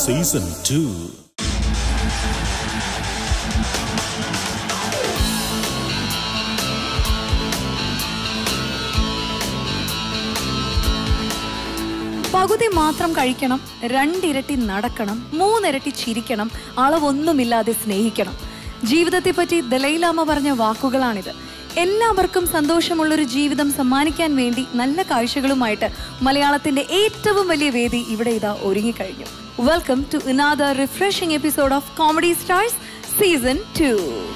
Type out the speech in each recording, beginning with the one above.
Season two പകുതി മാത്രം കഴിക്കണം രണ്ടിരട്ടി നടക്കണം മൂന്നിരട്ടി ചിരിക്കണം അളവൊന്നുമില്ലാതെ സ്നേഹിക്കണം ജീവിതത്തെ പറ്റി ദലൈലാമ പറഞ്ഞ വാക്കുകളാണിത് എല്ലാവർക്കും സന്തോഷമുള്ളൊരു ജീവിതം സമ്മാനിക്കാൻ വേണ്ടി നല്ല കാഴ്ചകളുമായിട്ട് മലയാളത്തിന്റെ ഏറ്റവും വലിയ വേദി ഇവിടെ ഇതാ ഒരുങ്ങിക്കഴിഞ്ഞു welcome to another refreshing episode of comedy stars season two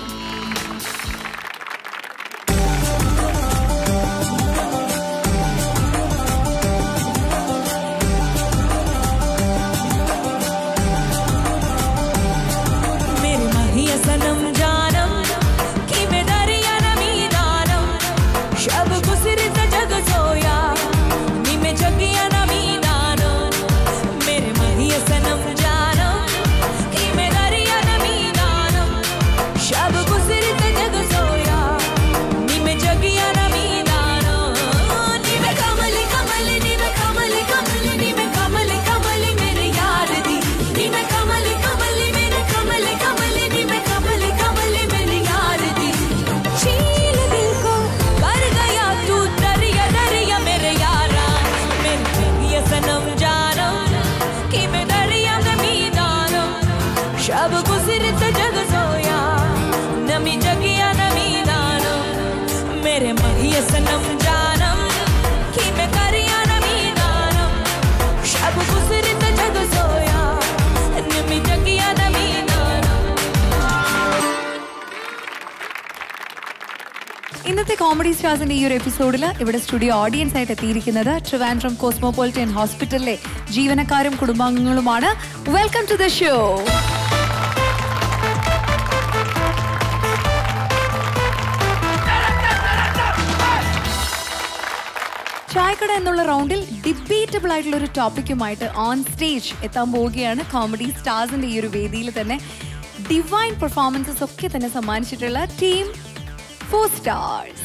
मेरे माहिया सनम जानम कि मैं दरिया नमी दानम शब गुजरित जग सोया नी मैं जगिया नमी दानम मेरे माहिया सनम जानम कि मैं दरिया नमी दानम शब गुजरित जग सोया नी मैं जगिया नमी दानम नी मैं कमल कमल नी मैं कमल कमल नी मैं कमल कमल मेरे यार दी नी मैं कमल कमल मेरे कमल कमल नी मैं कमल कमल मेरे यार दी चील दिल को कर गया तू दरिया दरिया मेरे यारा मेरे ये सनम जानम कि मैं दरिया नमी दानम शब गुजरत जग सोया नमी जगिया नमी दानम मेरे महिया सनम जानम कि मैं करिया नमी दानम शब गुजरत जग सोया नमी जगिया नमी दानम ഇന്നത്തെ കോമഡി സ്റ്റാർസിന്റെ ഈ ഒരു എപ്പിസോഡിൽ ഇവിടെ സ്റ്റുഡിയോ ഓഡിയൻസ് ആയിട്ട് എത്തിയിരിക്കുന്നത് ട്രിവാൻഡ്രം കോസ്മോപോളിറ്റൻ ഹോസ്പിറ്റലിലെ ജീവനക്കാരും കുടുംബാംഗങ്ങളുമാണ് വെൽക്കം ടു ദ ഷോ ചായക്കട എന്നുള്ള റൗണ്ടിൽ ഡിബേറ്റബിൾ ആയിട്ടുള്ള ഒരു ടോപ്പിക്കുമായിട്ട് ഓൺ സ്റ്റേജ് എത്താൻ പോവുകയാണ് കോമഡി സ്റ്റാർസിന്റെ ഈ ഒരു വേദിയിൽ തന്നെ ഡിവൈൻ പെർഫോമൻസസ് ഒക്കെ തന്നെ സമ്മാനിച്ചിട്ടുള്ള ടീം ഫോർ സ്റ്റാർസ്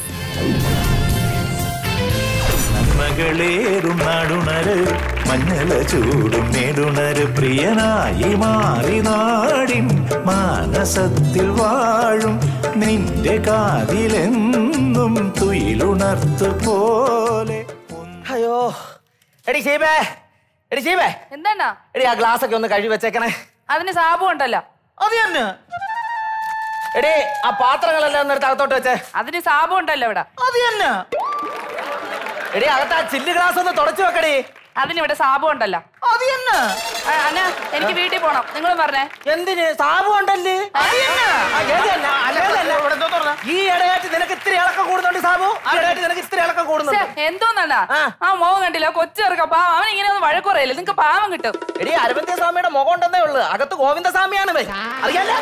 നന്മകളേറും നാടുണര് മഞ്ഞള ചൂടും നേടുണര് പ്രിയനായി മാറി നാടിൻ മാനസത്തിൽ വാഴും നിന്റെ കാതിലെന്നും തുയിലുണർത്തു പോലെ അയ്യോ എടി ഷീബേ എടി ഷീബേ എന്താ എടി ആ ഗ്ലാസ് ഒക്കെ ഒന്ന് കഴുകി വെച്ചേക്കണേ അതിന് സാബു ഉണ്ടല്ലോ അത് തന്നെ എടി ആ പാത്രങ്ങളെല്ലാം ഒന്ന് എടുത്ത് അകത്തോട്ട് വെച്ചേ അതിന് സാബു ഉണ്ടല്ലോ ഇവിടെ അത് തന്നെ എടി അകത്ത് ആ ചില്ല് ഗ്ലാസ് ഒന്ന് തുടച്ചു വെക്കടി അതിന് ഇവിടെ സാബു ഉണ്ടല്ലോ അത് തന്നെ ആ, അന്ന എനിക്ക് വീട്ടിൽ പോണം നിങ്ങളും പറഞ്ഞേ എന്തിന് സാബു ഉണ്ടല്ലേ അത് തന്നെ. ആ, ഏത് തന്നെ? ഏത് തന്നെ? ഈ ഇടയായിട്ട് നിനക്ക് ഇത്തിരി ഇളക്കം കൂടുന്നുണ്ട് സാബു ഈ ഇടയായിട്ട് നിനക്ക് ഇത്തിരി ഇളക്കം കൂടുന്നുണ്ട് എന്തോന്നല്ല ആ. ആ മോഹം കണ്ടില്ല കൊച്ചിറക്ക പാവം അവൻ ഇങ്ങനെ ഒന്ന് വഴക്കുറയില്ല നിങ്ങക്ക് പാവം കിട്ടും എടി അരവിന്ദ സ്വാമിയുടെ മുഖം ഉണ്ടെന്നേ ഉള്ളു അകത്ത് ഗോവിന്ദസ്വാമിയാണ് ഇവൻ. അറിയാലോ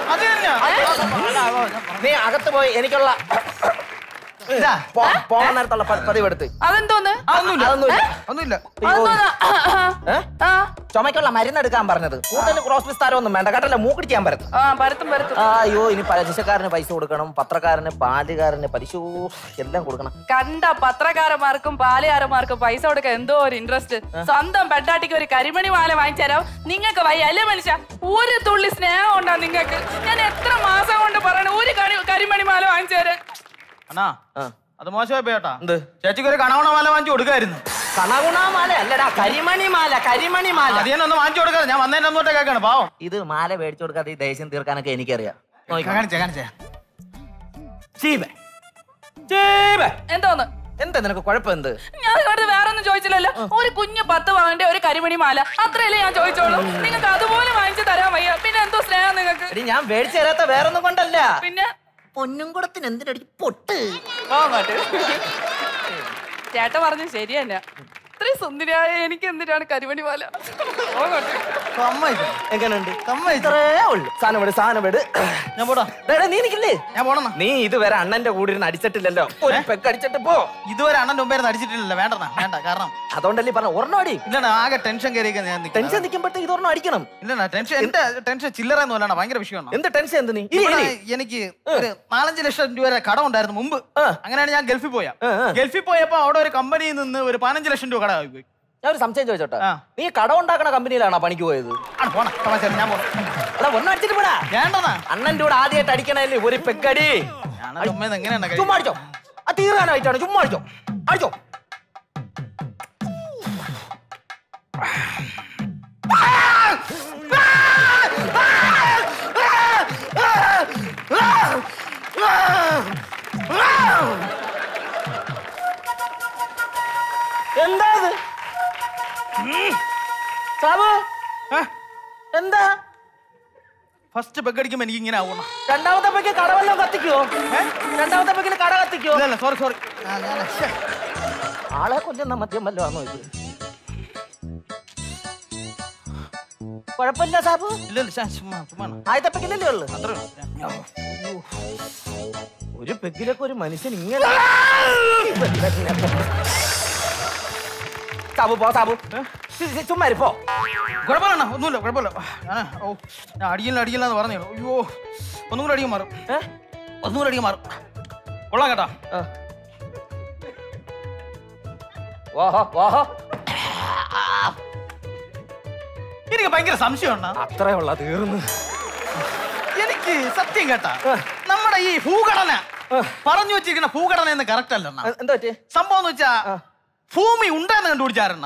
നീ അകത്ത് പോയി എനിക്കുള്ള പോ- പോകാൻ നേരത്തുള്ള പ- പതിവെടുത്ത് അതെന്തോന്ന് അതൊന്നുമില്ല ഒന്നുമില്ല അതെന്തോന്ന് ഏ? ആ ചുമക്കുള്ള മരുന്ന് എടുക്കാൻ പറഞ്ഞത് കൂടുതൽ ക്രോസ് വിസ്താരം ഒന്നും വേണ്ട കേട്ടല്ല മൂക്കിടിക്കാൻ പറഞ്ഞു ആ പരത്തും പരത്തും അയ്യോ ഇനി പലിശക്കാരന് പൈസ കൊടുക്കണം പത്രക്കാരന് പാലുകാരന് പലിശ ഊ, എല്ലാം കൊടുക്കണം കണ്ട പത്രക്കാരന്മാർക്കും പാലുകാരന്മാർക്കും പൈസ കൊടുക്കാൻ എന്തോ ഒരു ഇൻട്രസ്റ്റ് സ്വന്തം പെട്ടാട്ടിക്ക് ഒരു കരിമണി മാല വാങ്ങിച്ചു തരാം നിങ്ങൾക്ക് വയ്യ അല്ലേ മനുഷ്യ ഒരു തുള്ളി സ്നേഹം ഉണ്ടാ നിങ്ങൾക്ക് ഞാൻ എത്ര മാസം കൊണ്ട് പറയണ ഒരു കരി- കരിമണി മാല വാങ്ങിച്ചു തരാൻ അണ്ണാ ആ. അത് മോശമായി പോയേട്ടാ എന്ത് ചേച്ചിക്ക് ഒരു കണവണ മാല വാങ്ങിച്ചു കൊടുക്കായിരുന്നു കണകുണാമാല അല്ലടാ കരിമണി മാല കരിമണി മാല അത് തന്നെ ഒന്ന് വാങ്ങിച്ചു കൊടുക്കാതെ ഞാൻ വന്നതിന്റെ അന്നോട്ടേ കേൾക്കാണ് പാവം ഇത് മാല മേടിച്ചു കൊടുക്കാതെ ഈ ദേഷ്യം തീർക്കാനൊക്കെ എനിക്കറിയാം നോക്കിക്കോ. കാണിച്ചേ കാണിച്ചേ ചീബേ. ചീബേ. എന്തോന്ന് എന്താ നിനക്ക് കുഴപ്പം എന്ത് ഞാൻ ഇവിടുത്തെ വേറെ ഒന്നും ചോദിച്ചില്ലല്ലോ ഒരു കുഞ്ഞു പത്ത് പവന്റെ ഒരു കരിമണി മാല അത്രയല്ലേ ഞാൻ ചോദിച്ചോളൂ നിങ്ങൾക്ക് അതുപോലെ വാങ്ങിച്ചു തരാൻ വയ്യ പിന്നെ എന്തോ സ്നേഹം നിങ്ങൾക്ക് എടി ഞാൻ മേടിച്ചു തരാത്ത വേറൊന്നും കൊണ്ടല്ല പിന്നെ പൊന്നും കൂടത്തിന് എന്തിനടി പൊട്ട് പോകട്ടെ ചേട്ടൻ പറഞ്ഞു ശരി തന്നെ ഇത്രയും സുന്ദരിയായ എനിക്ക് എന്തിനാണ് കരിമണി മാല പോകട്ടെ സമ്മതിച്ചു എങ്ങനെയുണ്ട് സമ്മതിച്ചു ഇത്രേ ഉള്ളു സാധനം വിട് സാധനം വിട് ഞാൻ പോടാ ഡേ, ഡേ, നീ നിക്കില്ലേ ഞാൻ പോണെന്നാ നീ ഇതുവരെ അണ്ണന്റെ കൂടെ ഇരുന്ന് അടിച്ചിട്ടില്ലല്ലോ ഒരു പെക്ക് അടിച്ചിട്ട് പോ ഇതുവരെ അണ്ണന്റെ മുമ്പേ അടിച്ചിട്ടില്ല വേണ്ടണ്ണ വേണ്ട കാരണം അതുകൊണ്ടല്ലേ പറഞ്ഞ ഒരെണ്ണം അടി ഇല്ലണ്ണ ആകെ ടെൻഷൻ കയറിയൊക്കെ ഞാൻ നിൽക്കുന്നത്. ടെൻഷൻ നിൽക്കുമ്പോഴത്തേക്ക് ഇതൊരെണ്ണം അടിക്കണം ഇല്ലണ്ണ ടെൻഷൻ എന്റെ ടെൻഷൻ ചില്ലറൊന്നും അല്ലണ്ണ ഭയങ്കര വിഷയമാണ് എന്ത് ടെൻഷൻ എന്ത് നീ ഇരി, ഇവിടെ ഇരി. എനിക്ക് ഒരു നാലഞ്ച് ലക്ഷം രൂപ വരെ കടം ഉണ്ടായിരുന്നു മുമ്പ് ആ. അങ്ങനെയാണ് ഞാൻ ഗൾഫിൽ പോയാ ആ, ആ. ഗൾഫിൽ പോയപ്പോ അവിടെ ഒരു കമ്പനിയിൽ നിന്ന് ഒരു പതിനഞ്ച് ലക്ഷം രൂപ കടമായി പോയി ഞാൻ ഒരു സംശയം ചോദിച്ചോട്ടെ ആ. നീ കട ഉണ്ടാക്കണ കമ്പനിയിലാണോ പണിക്ക് പോയത് ആണ് പോണ തമാശ ഞാൻ പോണ അല്ല ഒന്നും അടിച്ചിട്ട് പോടാ വേണ്ടെന്നാ അണ്ണന്റെ കൂടെ ആദ്യമായിട്ട് അടിക്കണല്ലേ ഒരു പെക്കടി ഞാനത് ഉമ്മേന്ന് എങ്ങനെയാണ് ചുമ്മാ അടിച്ചോ ആ തീർക്കാനായിട്ടാണ് ചുമ്മാ അടിച്ചോ അടിച്ചോ എന്താ ഇത് സാബു എന്താ ഫസ്റ്റ് പെക്കടിക്കുമ്പോ എനിക്ക് ഇങ്ങനെ ആവണം രണ്ടാമത്തെ പെക്ക് കടവല്ലോ കത്തിക്കോ ഏ? രണ്ടാമത്തെ പെക്കിൽ കട കത്തിക്കോ ഇല്ലല്ല സോറി സോറി ആളെ കൊല്ലുന്ന മദ്യം വല്ലോ ആണോ ഇത് കുഴപ്പമില്ല സാബു ഇല്ലല്ല ശ്ശെ, ചുമ്മാ ചുമ്മാ ആദ്യത്തെ പെക്കിലല്ലേ ഉള്ളു അത്രേ ഒരു പെക്കിലൊക്കെ ഒരു മനുഷ്യൻ ഇങ്ങനെ സാബു പോ സാബു ചി- ചി- ചുമ്മാ ഇരി, പോ കുഴപ്പമില്ല ഒന്നുമില്ല കുഴപ്പമില്ല ഞാൻ ഓ ഞാൻ അടിയില്ല അടിയില്ല എന്ന് പറഞ്ഞു അയ്യോ ഒന്നും കൂടെ അടിക്കാൻ മാറും ഏ? ഒന്നും കൂടെ അടിക്കാൻ മാറും കൊള്ളാം കേട്ടാ ആ. വാഹോ വാഹോ എനിക്ക് ഭയങ്കര സംശയം ഉണ്ടാ അത്രയുള്ള തീർന്നു എനിക്ക് സത്യം കേട്ടാ നമ്മുടെ ഈ ഭൂഘടന പറഞ്ഞു വെച്ചിരിക്കുന്ന ഭൂഘടന എന്ന് കറക്റ്റ് അല്ല അണ്ണാ. എന്താ പറ്റി സംഭവം എന്ന് വെച്ചാ ഭൂമി ഉണ്ടെന്ന് കണ്ടുപിടിച്ചാരണ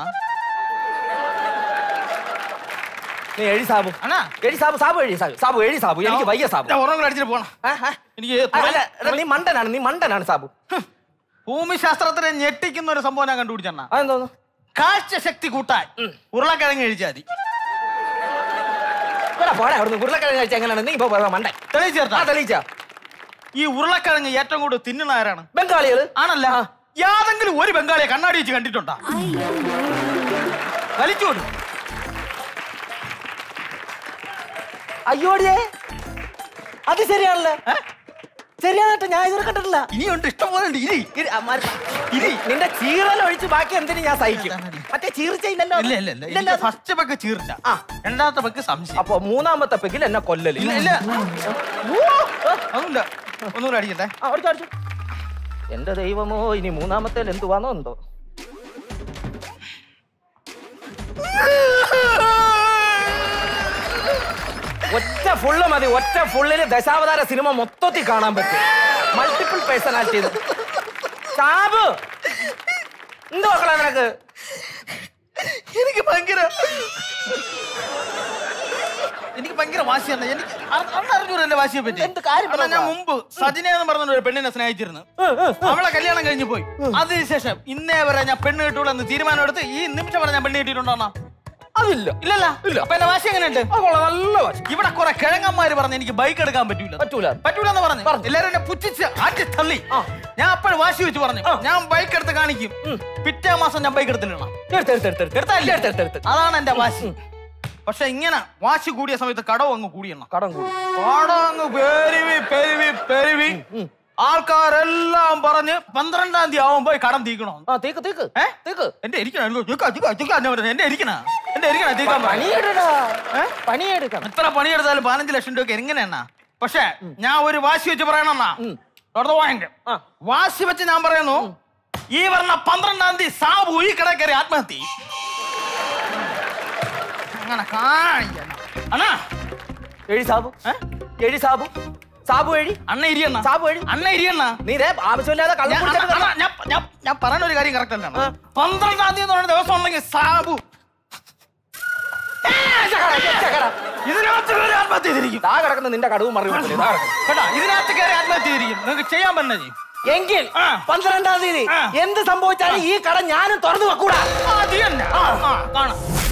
നീ എഴി സാബു അണ്ണാ എഴി സാബു സാബു എഴി സാബു സാബു എഴി സാബു എനിക്ക് വയ്യ സാബു ഞാൻ ഉറങ്ങും അടിച്ചിട്ട് പോണം ആ, ആ. എനിക്ക് ആ, അല്ല, എടാ, നീ മണ്ടനാണ് നീ മണ്ടനാണ് സാബു ഭൂമി ശാസ്ത്രത്തിനെ ഞെട്ടിക്കുന്ന ഒരു സംഭവം ഞാൻ കണ്ടുപിടിച്ചണ്ണ അതെന്തോന്നു കാഴ്ച ശക്തി കൂട്ടാൻ ഉരുളക്കിഴങ്ങ് കഴിച്ചാൽ മതി പോടാ പോടാ അവിടുന്ന് ഉരുളക്കിഴങ്ങ് കഴിച്ച എങ്ങനെയാണ് നീ ഇപ്പൊ പോയതാ മണ്ടൻ തെളിയിച്ചു ആ ചേർത്താ തെളിയിച്ച ഈ ഉരുളക്കിഴങ്ങ് ഏറ്റവും കൂടുതൽ തിന്നുന്ന ആരാണ് ബംഗാളികള് ആണല്ല യാതെങ്കിലും ഒരു ബംഗാളിയെ കണ്ണാടി വെച്ച് കണ്ടിട്ടുണ്ടാ വലിച്ചോട് അയ്യോടിയേ അത് ശരിയാണല്ലേ ശരിയാണട്ടോ ഞാൻ ഇതുവരെ കണ്ടിട്ടില്ല ഇനിയുണ്ട് ഇഷ്ടം പോലെ ഉണ്ട് ഇനി ഇരി, അമ്മാര് ഇരി, നിന്റെ ചീറൽ ഒഴിച്ച് ബാക്കി എന്തിനും ഞാൻ സഹിക്കും മറ്റേ ചീർച്ചയില്ലല്ലോ ഇല്ല ഇല്ല ഇല്ല ഇല്ലല്ലോ എനിക്ക് ഫസ്റ്റ് പെക്ക് ചീർച്ച ആ. രണ്ടാമത്തെ പെക്ക് സംശയം അപ്പൊ മൂന്നാമത്തെ പെക്കിൽ എന്നെ കൊല്ലല് ഇല്ല ഇല്ല ഒന്നുമില്ല ഒന്നുകൂടെ അടിക്കട്ടെ ആ, അടിച്ചോ, അടിച്ചോ. എന്റെ ദൈവമോ ഇനി മൂന്നാമത്തേൽ എന്തുവാന്നോ എന്തോ ഒറ്റ ഫുള്ള് മതി ഒറ്റ ഫുള്ളില് ദശാവതാര സിനിമ മൊത്തത്തിൽ കാണാൻ പറ്റും മൾട്ടിപ്പിൾ പേഴ്സണാലിറ്റി സാബ് എന്തോ മക്കളെ നിനക്ക് എനിക്ക് ഭയങ്കര എനിക്ക് ഭയങ്കര വാശിയാണ് എനിക്ക് അറി- അന്ന് അറിഞ്ഞൂടാ എന്റെ വാശിയെ പറ്റി എന്ത് കാര്യം അണ്ണാ, ഞാൻ പറ. മുമ്പ് സജിന എന്ന് പറഞ്ഞ ഒരു പെണ്ണിനെ സ്നേഹിച്ചിരുന്നു അവളെ കല്യാണം കഴിഞ്ഞു പോയി അതിനുശേഷം ഇന്നേ വരെ ഞാൻ പെണ്ണ് കിട്ടൂലെന്ന് തീരുമാനം എടുത്ത് ഈ നിമിഷം വരെ ഞാൻ പെണ്ണ് കിട്ടിയിട്ടുണ്ടോ അതില്ല ഇല്ലല്ല ഇല്ല അപ്പൊ എന്റെ വാശി എങ്ങനെയുണ്ട് അത് കൊള്ളാം, നല്ല വാശി. ഇവിടെ കുറെ കിഴങ്ങന്മാര് പറഞ്ഞു എനിക്ക് ബൈക്ക് എടുക്കാൻ പറ്റൂല പറ്റൂല. പറ്റൂലെന്ന് പറഞ്ഞു എല്ലാരും എന്നെ പുച്ഛിച്ച് ആറ്റി തള്ളി ഞാൻ അപ്പോഴും വാശി വെച്ച് പറഞ്ഞു ഞാൻ ബൈക്ക് എടുത്ത് കാണിക്കും പിറ്റേ മാസം ഞാൻ ബൈക്ക് എടുത്തില്ല എടുത്ത്, എടുത്ത്, എടുത്ത്, എടുത്ത്. എടുത്തല്ലേ? എടുത്ത്, എടുത്ത്, എടുത്ത്. അതാണ് എന്റെ വാശി പക്ഷെ ഇങ്ങനെ വാശി കൂടിയ സമയത്ത് കടവും അങ്ങ് കൂടിയെണ്ണ കടം കൂടി കടം അങ്ങ് പെരുവി പെരുവി പെരുവി ആൾക്കാരെല്ലാം പറഞ്ഞ് പന്ത്രണ്ടാം തീയതി ആവുമ്പോ ഈ കടം തീക്കണോ ആ തീക്ക് തീക്ക് ഏ? തീക്ക് എന്റെ ഇരിക്കണ എന്റെ ഇരിക്കണ എന്റെ ഇരിക്കണ തീക്കാൻ പറഞ്ഞു പണിയെടുടാ പണിയെടുക്കണം എത്ര പണിയെടുത്താലും പതിനഞ്ച് ലക്ഷം രൂപ എങ്ങനെയാ പക്ഷെ ഞാൻ ഒരു വാശി വെച്ച് പറയണെന്നാ പോയിന്റ് ആ. വാശി വെച്ച് ഞാൻ പറയുന്നു ഈ പറഞ്ഞ പന്ത്രണ്ടാം തീയതി സാബു ഈ കട കയറി ആത്മഹത്യ ചെയ്യും. അങ്ങനെ കാണിക്കണം അണ്ണാ എഴി സാബു ഏ? എഴി സാബു സാബു എഴി അണ്ണ ഇരിയണ്ണ സാബു എഴി അണ്ണ ഇരിയണ്ണ നീ ദേ ആവശ്യമില്ലാതെ കള്ളം ഞാൻ- കുടിച്ചിട്ട് അണ്ണാ, വരണം. ഞാൻ- ഞാൻ- ഞാൻ പറയുന്ന ഒരു കാര്യം കറക്റ്റ് അല്ല ആ. പന്ത്രണ്ടാം തീയതി എന്ന് പറയുന്ന ദിവസം ഉണ്ടെങ്കിൽ സാബു ചെക്കടാ, ചെക്കടാ. ഇതിനകത്ത് കയറി ആത്മഹത്യ ചെയ്തിരിക്കും ദാ കിടക്കുന്ന നിന്റെ കടവും മറിയും കേട്ടോ ഇതിനകത്ത് കയറി ആത്മഹത്യ ചെയ്തിരിക്കും നിങ്ങൾക്ക് ചെയ്യാൻ പറ്റുന്ന ചെയ്യും എങ്കിൽ ആ. പന്ത്രണ്ടാം തീയതി ആ. എന്ത് സംഭവിച്ചാലും ഈ കട ഞാനും തുറന്നു വെക്കൂടാ അത് തന്നെ ആ, ആ, കാണാം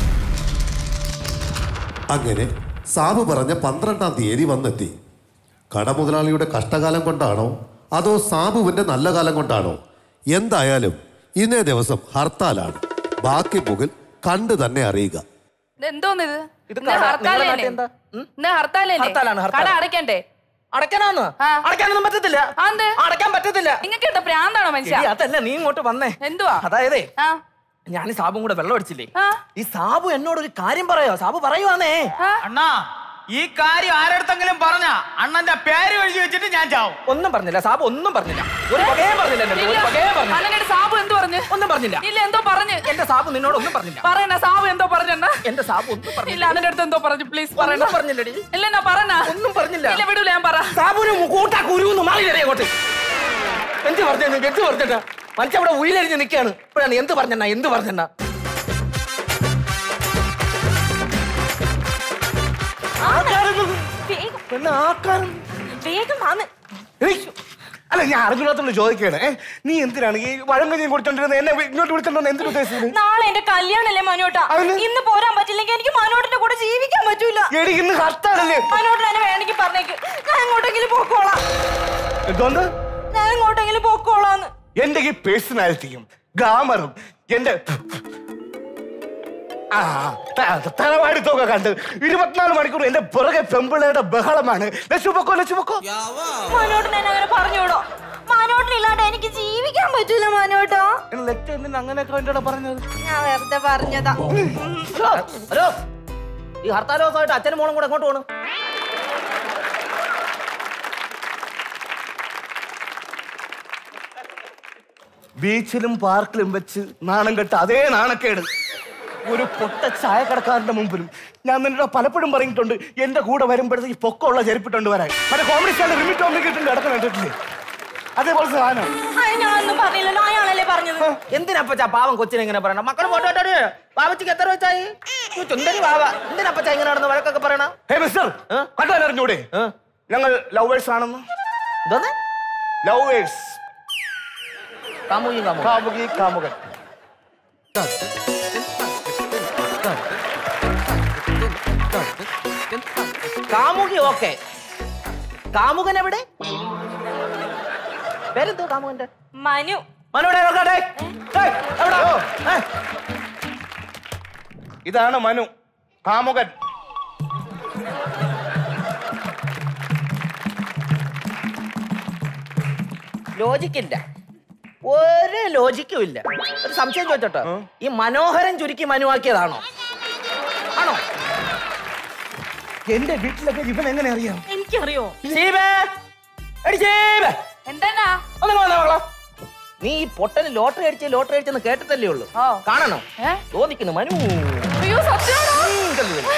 അങ്ങനെ സാബു പറഞ്ഞ പന്ത്രണ്ടാം തീയതി വന്നെത്തി കടമുതലാളിയുടെ കഷ്ടകാലം കൊണ്ടാണോ അതോ സാബുവിന്റെ നല്ല കാലം കൊണ്ടാണോ എന്തായാലും ഇന്നേ ദിവസം ഹർത്താലാണ് ബാക്കി മുകിൽ കണ്ടു തന്നെ അറിയുക എന്തോന്നിത് ഇത് ഇന്ന് കട- നിങ്ങളുടെ ഹർത്താലല്ലേ നാട്ടിൽ എന്താ? ഉം? ഇന്ന് ഹർത്താലല്ലേ ഹർത്താലാണ്, ഹർത്താൽ. കട അടയ്ക്കണ്ടേ അടയ്ക്കാനാന്ന് ആ. അടയ്ക്കാനൊന്നും പറ്റത്തില്ല അതെന്ത്? അടയ്ക്കാൻ പറ്റത്തില്ല നിങ്ങൾക്ക് എന്താ പ്രാന്താണോ മനുഷ്യ എടി, അതല്ല നീ ഇങ്ങോട്ട് വന്നേ എന്തുവാ അതായതേ ആ ഞാൻ ഈ സാബും കൂടെ വെള്ളം അടിച്ചില്ലേ ആ ഈ സാബു എന്നോട് ഒരു കാര്യം പറയോ സാബു പറയുവാന്നേ ആ അണ്ണാ ഈ കാര്യം ആരടുത്തെങ്കിലും പറഞ്ഞ അണ്ണന്റെ പേര് എഴുതി വെച്ചിട്ട് ഞാൻ ചാവും ഒന്നും പറഞ്ഞില്ല സാബ് ഒന്നും പറഞ്ഞില്ല ഒരു വകയും പറഞ്ഞില്ല എൻ്റെ അടുത്ത്. ഒരു വകയും പറഞ്ഞില്ല അണ്ണന്റെ സാബു എന്ത് പറഞ്ഞു ഒന്നും പറഞ്ഞില്ല ഇല്ല എന്തോ പറഞ്ഞു എന്റെ സാബ് നിന്നോട് ഒന്നും പറഞ്ഞില്ല പറയണ സാബു എന്തോ പറഞ്ഞ എന്റെ സാബ് ഒന്നും ഇല്ല പറഞ്ഞില്ല അണ്ണന്റെ അടുത്ത് എന്തോ പറഞ്ഞു പ്ലീസ് പറയണ ഒന്നും പറഞ്ഞില്ലടി ഇല്ല എന്നാ പറഞ്ഞ ഒന്നും പറഞ്ഞില്ല ഇല്ല വിടൂല ഞാൻ പറ സാബുന് കൂട്ടാ കുരുന്ന് മാറി വരെ അങ്ങോട്ട് എന്ത് പറഞ്ഞു എന്ത് പറഞ്ഞിട്ടാ മനുഷ്യ അവിടെ ഉയിലരിഞ്ഞ് നിൽക്കുകയാണ് ഇപ്പോഴാണ് എന്ത് പറഞ്ഞെണ്ണ എന്ത് പറഞ്ഞെണ്ണ വേഗം പെണ്ണ് ആക്കാരം വേഗം വന്ന് ഏയ്! അല്ല ഞാൻ അറിഞ്ഞില്ലാത്തോണ്ട് ചോദിക്കുകയാണ് ഏ, നീ എന്തിനാണ് ഈ വഴങ്ങഞ്ഞം കൊടുത്തോണ്ടിരുന്നത് എന്നെ ഇങ്ങോട്ട് വിളിച്ചോണ്ടെന്ന് എന്തിനു ഉദ്ദേശിച്ചത് നാളെ എന്റെ കല്യാണല്ലേ മനോട്ടാ അതിന്? ഇന്ന് പോരാൻ പറ്റില്ലെങ്കിൽ എനിക്ക് മനോട്ടിന്റെ കൂടെ ജീവിക്കാൻ പറ്റൂല എടി ഇന്ന് ഹർത്താലല്ലേ മനോട്ടിന് എന്നെ വേണമെങ്കിൽ പറഞ്ഞേക്ക് ഞാൻ എങ്ങോട്ടെങ്കിലും പോക്കോളാം എന്തോന്ന് ഞാൻ എങ്ങോട്ടെങ്കിലും പോക്കോളാന്ന് എന്റെ ഈ പേഴ്സണാലിറ്റിയും ഗ്ലാമറും എന്റെ ആ തലവാടിത്തൊക്കെ കണ്ട് ഇരുപത്തിനാല് മണിക്കൂർ എന്റെ പുറകെ പെമ്പിളയുടെ ബഹളമാണ് ലച്ചുപൊക്കോ ലച്ചുപൊക്കോ മനോട്ടിന് എന്നെ അങ്ങനെ പറഞ്ഞോടോ മനോട്ടിനില്ലാണ്ട് എനിക്ക് ജീവിക്കാൻ പറ്റൂല മനോട്ടോ ലച്ചു എന്തിനാ അങ്ങനെയൊക്കെ എന്നോട് പറഞ്ഞത് ഞാൻ വെറുതെ പറഞ്ഞതാ ഹലോ ഹലോ ഈ ഹർത്താൽ ദിവസമായിട്ട് അച്ഛനും മോളും കൂടെ എങ്ങോട്ട് പോകണം ബീച്ചിലും പാർക്കിലും വെച്ച് നാണം കെട്ട അതേ നാണക്കേട് ഒരു പൊട്ട ചായക്കടക്കാരന്റെ മുമ്പിലും ഞാൻ നിന്നോട് പലപ്പോഴും പറഞ്ഞിട്ടുണ്ട് എന്റെ കൂടെ വരുമ്പോഴത്തേക്ക് പൊക്കമുള്ള ചെരുപ്പിട്ടുണ്ട് വരാൻ മറ്റേ കോമഡി സ്റ്റാൻഡ് റിമിറ്റ് ഓമ്പിക്കിട്ടുണ്ട് കിടക്കുന്ന കണ്ടിട്ടില്ലേ അതേപോലെ സാധനം അത് ഞാനൊന്നും പറഞ്ഞില്ലല്ലോ അയാളല്ലേ പറഞ്ഞത് എന്തിനപ്പച്ചാ പാവം കൊച്ചിനെ ഇങ്ങനെ പറയണം മക്കള് പോട്ടോട്ടോടി ബാബച്ചിക്ക് എത്ര വെച്ചായി ചുന്തരി ബാബ എന്തിനപ്പച്ചാ ഇങ്ങനെ നടന്ന് വഴക്കൊക്കെ പറയണ ഹേ മിസ്റ്റർ ഏ? കണ്ടാൽ അറിഞ്ഞൂടെ ഏ? ഞങ്ങൾ ലവേഴ്സ് ആണെന്ന് എന്തോന്ന് ലവേഴ്സ് കാമുകി കാമുകി കാമുകി കാമുകൻ കാമുകി ഓക്കെ കാമുകൻ എവിടെ പേരെന്തോ കാമുകന്റെ മനു മനോടെ നോക്കട്ടെ ഏയ്, എവിടാ? ഏ, ഇതാണ് മനു കാമുകൻ ലോജിക്കില്ല ഒരു ലോജിക്കും ഇല്ല ഒരു സംശയം ചോദിച്ചോട്ടോ ഈ മനോഹരൻ ചുരുക്കി മനുവാക്കിയതാണോ ആണോ എന്റെ വീട്ടിലൊക്കെ ഇവൻ എങ്ങനെ അറിയാം എനിക്കറിയോ ശീബേ എടി ശീബേ എന്താ ഒന്ന് വന്നേ മകളെ നീ ഈ പൊട്ടന് ലോട്ടറി അടിച്ച് ലോട്ടറി അടിച്ചെന്ന് കേട്ടിട്ടല്ലേ ഉള്ളൂ ഓ. കാണണോ ഏ? ചോദിക്കുന്നു മനു അയ്യോ സത്യമാണോ ഉം, ചെല്ല് ചെല്ല്.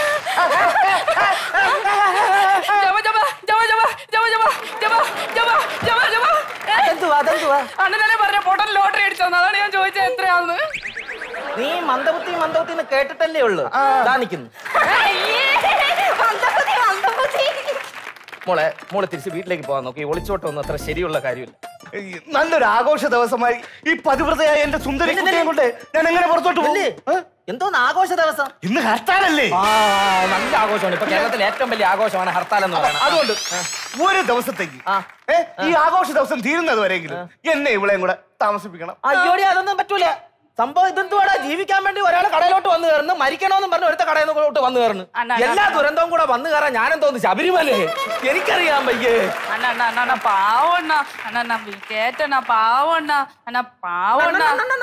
ജപ ജപ ജപ ജപ ജപ ജപ ജപ ജപ ജപ ജപ ഏ? അതെന്തുവാ അതെന്തുവാ അണ്ണനെ പറഞ്ഞ പൊട്ടൻ ലോട്ടറി അടിച്ചോന്ന് അതാണ് ഞാൻ ചോദിച്ചത് എത്രയാന്ന് നീ മന്ദബുദ്ധി മന്ദബുദ്ധി എന്ന് കേട്ടിട്ടല്ലേ ഉള്ളൂ ദാ നിക്കുന്നു അയ്യേ, മന്ദബുദ്ധി, മന്ദബുദ്ധി. മോളെ മോളെ തിരിച്ച് വീട്ടിലേക്ക് പോകാൻ നോക്കി ഒളിച്ചോട്ടൊന്നും അത്ര ശരിയുള്ള കാര്യമില്ല ഈ നല്ലൊരു ആഘോഷ ദിവസമായി ഈ പതിവ്രതയായ എന്റെ സുന്ദരി കുട്ടിയെ കൊണ്ട് ഞാൻ എങ്ങനെ പുറത്തോട്ട് പോകും ഇല്ലേ? ഏ? എന്തോന്ന് ആഘോഷ ദിവസം ഇന്ന് ഹർത്താലല്ലേ ആ നല്ല ആഘോഷമാണ് ഇപ്പൊ കേരളത്തിലെ ഏറ്റവും വലിയ ആഘോഷമാണ് ഹർത്താൽ എന്ന് പറയുന്നത് അതുകൊണ്ട് ഒരു ദിവസത്തേക്ക് ആ. ഏ, ഈ ആഘോഷ ദിവസം തീരുന്നത് വരെയെങ്കിലും എന്നെ ഇവിടെയും കൂടെ താമസിപ്പിക്കണം അയ്യോടി അതൊന്നും പറ്റൂല സംഭവം ഇതെന്തുവാടാ ജീവിക്കാൻ വേണ്ടി ഒരാൾ കടയിലോട്ട് വന്നു കയറുന്നു മരിക്കണമെന്നും പറഞ്ഞ് ഒരുത്ത കടയിലോട്ട് വന്നു കയറുന്നു അണ്ണാ, അണ്ണാ, എല്ലാ ദുരന്തവും കൂടെ വന്നു കയറാൻ ഞാനെന്തോന്ന് ശബരിമലേ എനിക്കറിയാൻ വയ്യേ അണ്ണ അണ്ണ അണ്ണ അണ്ണ പാവണ്ണ അണ്ണ അണ്ണ കേട്ടണ്ണ പാവണ്ണ അണ്ണ പാവണ്ണ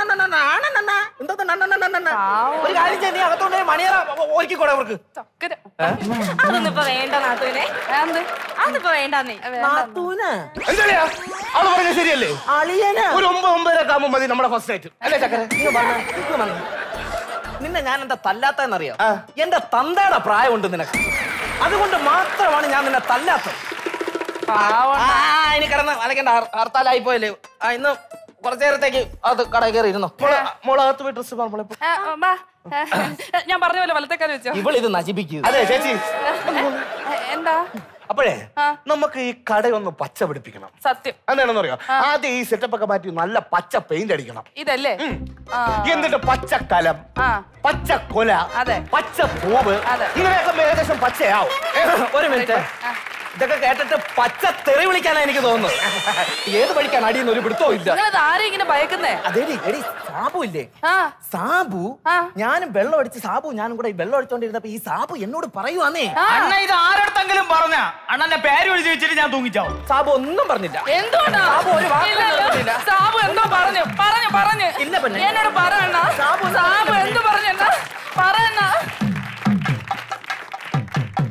ഒരു കാര്യം ചെയ്ത് നീ അകത്തോണ്ട് പോയി മണിയറ ഒരുക്കിക്കൂടെ അവർക്ക് ചക്കര അതൊന്നും ഇപ്പൊ വേണ്ട നാത്തൂനെ എന്ത് അതൊന്നിപ്പോ വേണ്ടെന്നേ നാത്തൂന് എന്താ അത് പറഞ്ഞ ശരിയല്ലേ അളിയന് ഒരു ഒമ്പത് ഒമ്പതരൊക്കെ ആകുമ്പോൾ മതി നമ്മുടെ ഫസ്റ്റ് നൈറ്റ് അല്ലേ ചക്കര ഇങ്ങ് വന്ന്, ഇങ്ങ് വന്ന്. നിന്നെ ഞാൻ എന്താ തല്ലാത്തെന്നറിയാം എന്റെ തന്തയുടെ പ്രായമുണ്ട് നിനക്ക് അതുകൊണ്ട് മാത്രമാണ് ഞാൻ നിന്നെ തല്ലാത്തത് പാവണ്ണ ആ ഇനി കിടന്ന് അലക്കേണ്ട ഹർ- ഹർത്താലായി പോയല്ലേ ആ ഇന്ന് കുറച്ചു നേരത്തേക്ക് അത് കടയിൽ കയറി ഇരുന്നോ മോളെ മോളകത്ത് പോയി ഡ്രസ് പറഞ്ഞോളെ ഏ, അമ്മ, ഏ, ഞാൻ പറഞ്ഞ പോലെ വലത്തേക്കാൽ വെച്ചോ ഇവളിത് നശിപ്പിക്കൂ അതെ ചേച്ചി ഏ, എന്താ അപ്പോഴേ ആ. നമുക്ക് ഈ കടയൊന്ന് പച്ച പിടിപ്പിക്കണം സത്യം എന്താണെന്ന് അറിയോ ആദ്യം ഈ സെറ്റപ്പ് ഒക്കെ മാറ്റി നല്ല പച്ച പെയിന്റ് അടിക്കണം ഇതല്ലേ ആ എന്നിട്ട് പച്ച കലം ആ പച്ച കൊല അതെ. പച്ച പൂവ് അതെ. ഇങ്ങനെയൊക്കെ ഏകദേശം പച്ചയാവും ഒരു മിനിറ്റ് ഇതൊക്കെ കേട്ടിട്ട് പച്ച തെറി വിളിക്കാനാ എനിക്ക് തോന്നുന്നു ഏത് വഴിക്കാണ് അടിയുന്ന ഒരു പിടുത്തവും ഇല്ല നിങ്ങളത് ആരെയും ഇങ്ങനെ ഭയക്കുന്നേ അതേടി എടി സാബു ഇല്ലേ ആ സാബു ആ. ഞാനും വെള്ളം അടിച്ച് സാബു ഞാനും കൂടെ ഈ വെള്ളം അടിച്ചോണ്ടിരുന്നപ്പോ ഈ സാബു എന്നോട് പറയുവാന്നേ ആ. അണ്ണ ഇത് ആരടുത്തെങ്കിലും പറഞ്ഞ അണ്ണന്റെ പേര് എഴുതി വെച്ചിട്ട് ഞാൻ തൂങ്ങിച്ചാവും സാബു ഒന്നും പറഞ്ഞില്ല എന്തുകൊണ്ടാ സാബു ഒരു വാക്ക് ഇല്ലല്ലോ. പറഞ്ഞില്ല. സാബു എന്തോ പറഞ്ഞു പറഞ്ഞു പറഞ്ഞു ഇല്ല പെണ്ണെ. എന്നോട് പറയണ സാബു സാബു എന്ത് പറഞ്ഞ പറയണ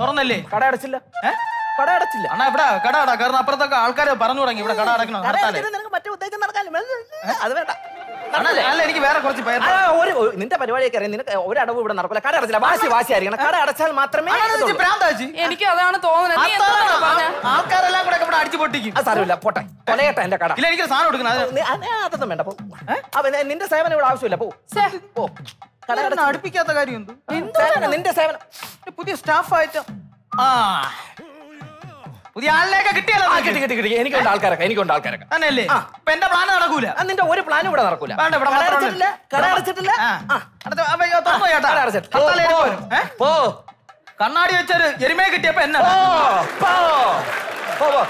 തുറന്നല്ലേ കട അടച്ചില്ല ഏ? കട അടച്ചില്ല അണ്ണാ ഇവിടെ കട അട കാരണം അപ്പുറത്തൊക്കെ ആൾക്കാര് പറഞ്ഞു തുടങ്ങി ഇവിടെ കട അടക്കണം ഹർത്താല്. നിനക്ക് മറ്റേ ഉദ്ദേശം നടക്കാനും അത് വേണ്ട അണ്ണാ, അല്ല എനിക്ക് വേറെ കുറച്ച് പേര് ആ, ഒരു ഒരു- നിന്റെ പരിപാടിയൊക്കെ അറിയാം നിനക്ക് ഒരു അടവ് ഇവിടെ നടക്കില്ല കട അടച്ചില്ല വാശി വാശി ആയിരിക്കണം കട അടച്ചാൽ മാത്രമേ ഇതുള്ളൂ. പ്രാന്താച്ചി എനിക്ക് അതാണ് തോന്നുന്നത് നീ എന്താ പറഞ്ഞ ആൾക്കാരെല്ലാം കൂടെ ഇവിടെ അടിച്ചു പൊട്ടിക്കും അത് സാരമില്ല പോട്ടെ കൊലയട്ടെ എന്റെ കട ഇല്ല എനിക്ക് സാധനം എടുക്കണം അത് നീ- ആ, അതൊന്നും വേണ്ട പോ അപ്പൊ നി- നിന്റെ സേവനം ഇവിടെ ആവശ്യമില്ല പോ പോ കട ഇതൊന്നും അടച്ച് അടുപ്പിക്കാത്ത കാര്യം എന്ത് സേവനം, നിന്റെ സേവനം പുതിയ സ്റ്റാഫായിട്ട് ആ പുതിയ ആളിനെയൊക്കെ കിട്ടിയല്ലോ ആ, കിട്ടി കിട്ടി കിട്ടി എനിക്കുണ്ട് ആൾക്കാരൊക്കെ എനിക്കുണ്ട് ആൾക്കാരൊക്കെ തന്നെയല്ലേ ഇപ്പൊ എന്റെ പ്ലാൻ നടക്കൂല ആ, നിന്റെ ഒരു പ്ലാനും ഇവിടെ നടക്കൂല വേണ്ട, ഇവിടെ കട മാത്രമേ അടച്ചിട്ടില്ല കട അടച്ചിട്ടില്ല ആ. ആ. അടുത്ത അപ്പൊ ഇയ്യോ, തുറന്നോ ചേട്ടാ കട അടച്ചിട്ടില്ല. ഹർത്താൽ പോ, എടുക്കും. ഏ? പോ കണ്ണാടി വെച്ചൊരു എരുമയെ കിട്ടിയപ്പോ എന്നാ പോ പോ പോ പോ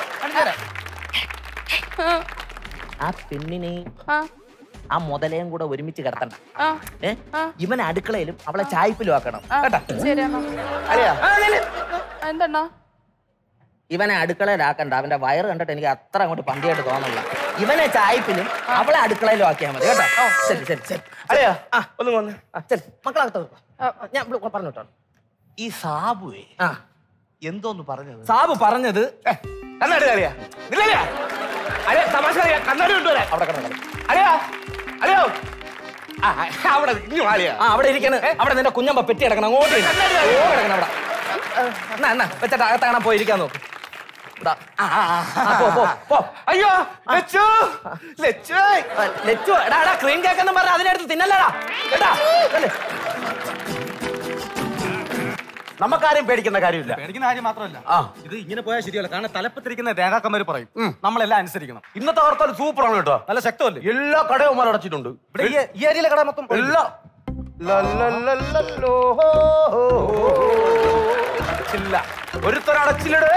ആ പെണ്ണിനെയും ആ ആ മുതലയും കൂടെ ഒരുമിച്ച് കിടത്തണ്ട ആ ഏ ഇവനെ അടുക്കളയിലും അവളെ ചായ്പിലും ആക്കണം ആ, കേട്ടാ ശരിയാണോ അറിയാ എന്തെണ്ണ ഇവനെ അടുക്കളയിലാക്കണ്ട അവന്റെ വയറ് കണ്ടിട്ട് എനിക്ക് അത്ര അങ്ങോട്ട് പന്തിയായിട്ട് തോന്നില്ല ഇവനെ ചായ്പിലും അവളെ അടുക്കളയിലും ആക്കിയാൽ മതി കേട്ടോ ശരി ശരി ശരി അറിയാ ആ ഒന്ന് വന്ന് ആ ശരി മക്കളകത്ത് വെക്ക്. ആ, ഞാൻ ഇവിടെ പറഞ്ഞു കേട്ടോ ഈ സാബുവേ ആ എന്തോന്ന് പറഞ്ഞത് സാബ് പറഞ്ഞത് കണ്ണാടി അറിയാ ഇല്ലല്ലേ അരെ തമാശ അറിയാ കണ്ണാടി കൊണ്ടുവരാ അവിടെ കിടന്നു അറിയാ അറിയോ ആ, അവിടെ ഇനി വാളിയാ ആ അവിടെ ഇരിക്കണ് അവിടെ നിന്റെ കുഞ്ഞമ്പ പെറ്റി കിടക്കണം അങ്ങോട്ട് ഇരി. ഓ, കിടക്കണം അവിടെ എന്നാ എന്നാ വെച്ചിട്ട് അകത്തങ്ങനെ പോയി ഇരിക്കാൻ നോക്ക് ഇതാ. ആ, ആ, ആ, ആ, പോ, പോ, പോ. അയ്യോ ലച്ചു ലച്ചു ആ, ലച്ചു എടാ എടാ ക്രീം കേക്ക് എന്ന് പറഞ്ഞ അതിനടുത്ത് തിന്നല്ലടാ കേട്ടാ അല്ലേ? നമുക്കാരും പേടിക്കുന്ന കാര്യമില്ല പേടിക്കുന്ന കാര്യം മാത്രമല്ല ആ. ഇത് ഇങ്ങനെ പോയാൽ ശരിയല്ല കാരണം തലപ്പത്തിരിക്കുന്ന രേഖാക്കന്മാര് പറയും നമ്മളെല്ലാം അനുസരിക്കണം ഇന്നത്തെ ഹർത്താൽ സൂപ്പർ ആണ് കേട്ടോ നല്ല ശക്തമല്ലേ എല്ലാ കടയും മാർ അടച്ചിട്ടുണ്ട് ഇവിടെ ഈ- ഈ ഏരിയയിലെ കട മൊത്തം എല്ലാ ലല്ലല്ലല്ലോ. ഇല്ല ഒരുത്തരടച്ചില്ലടേ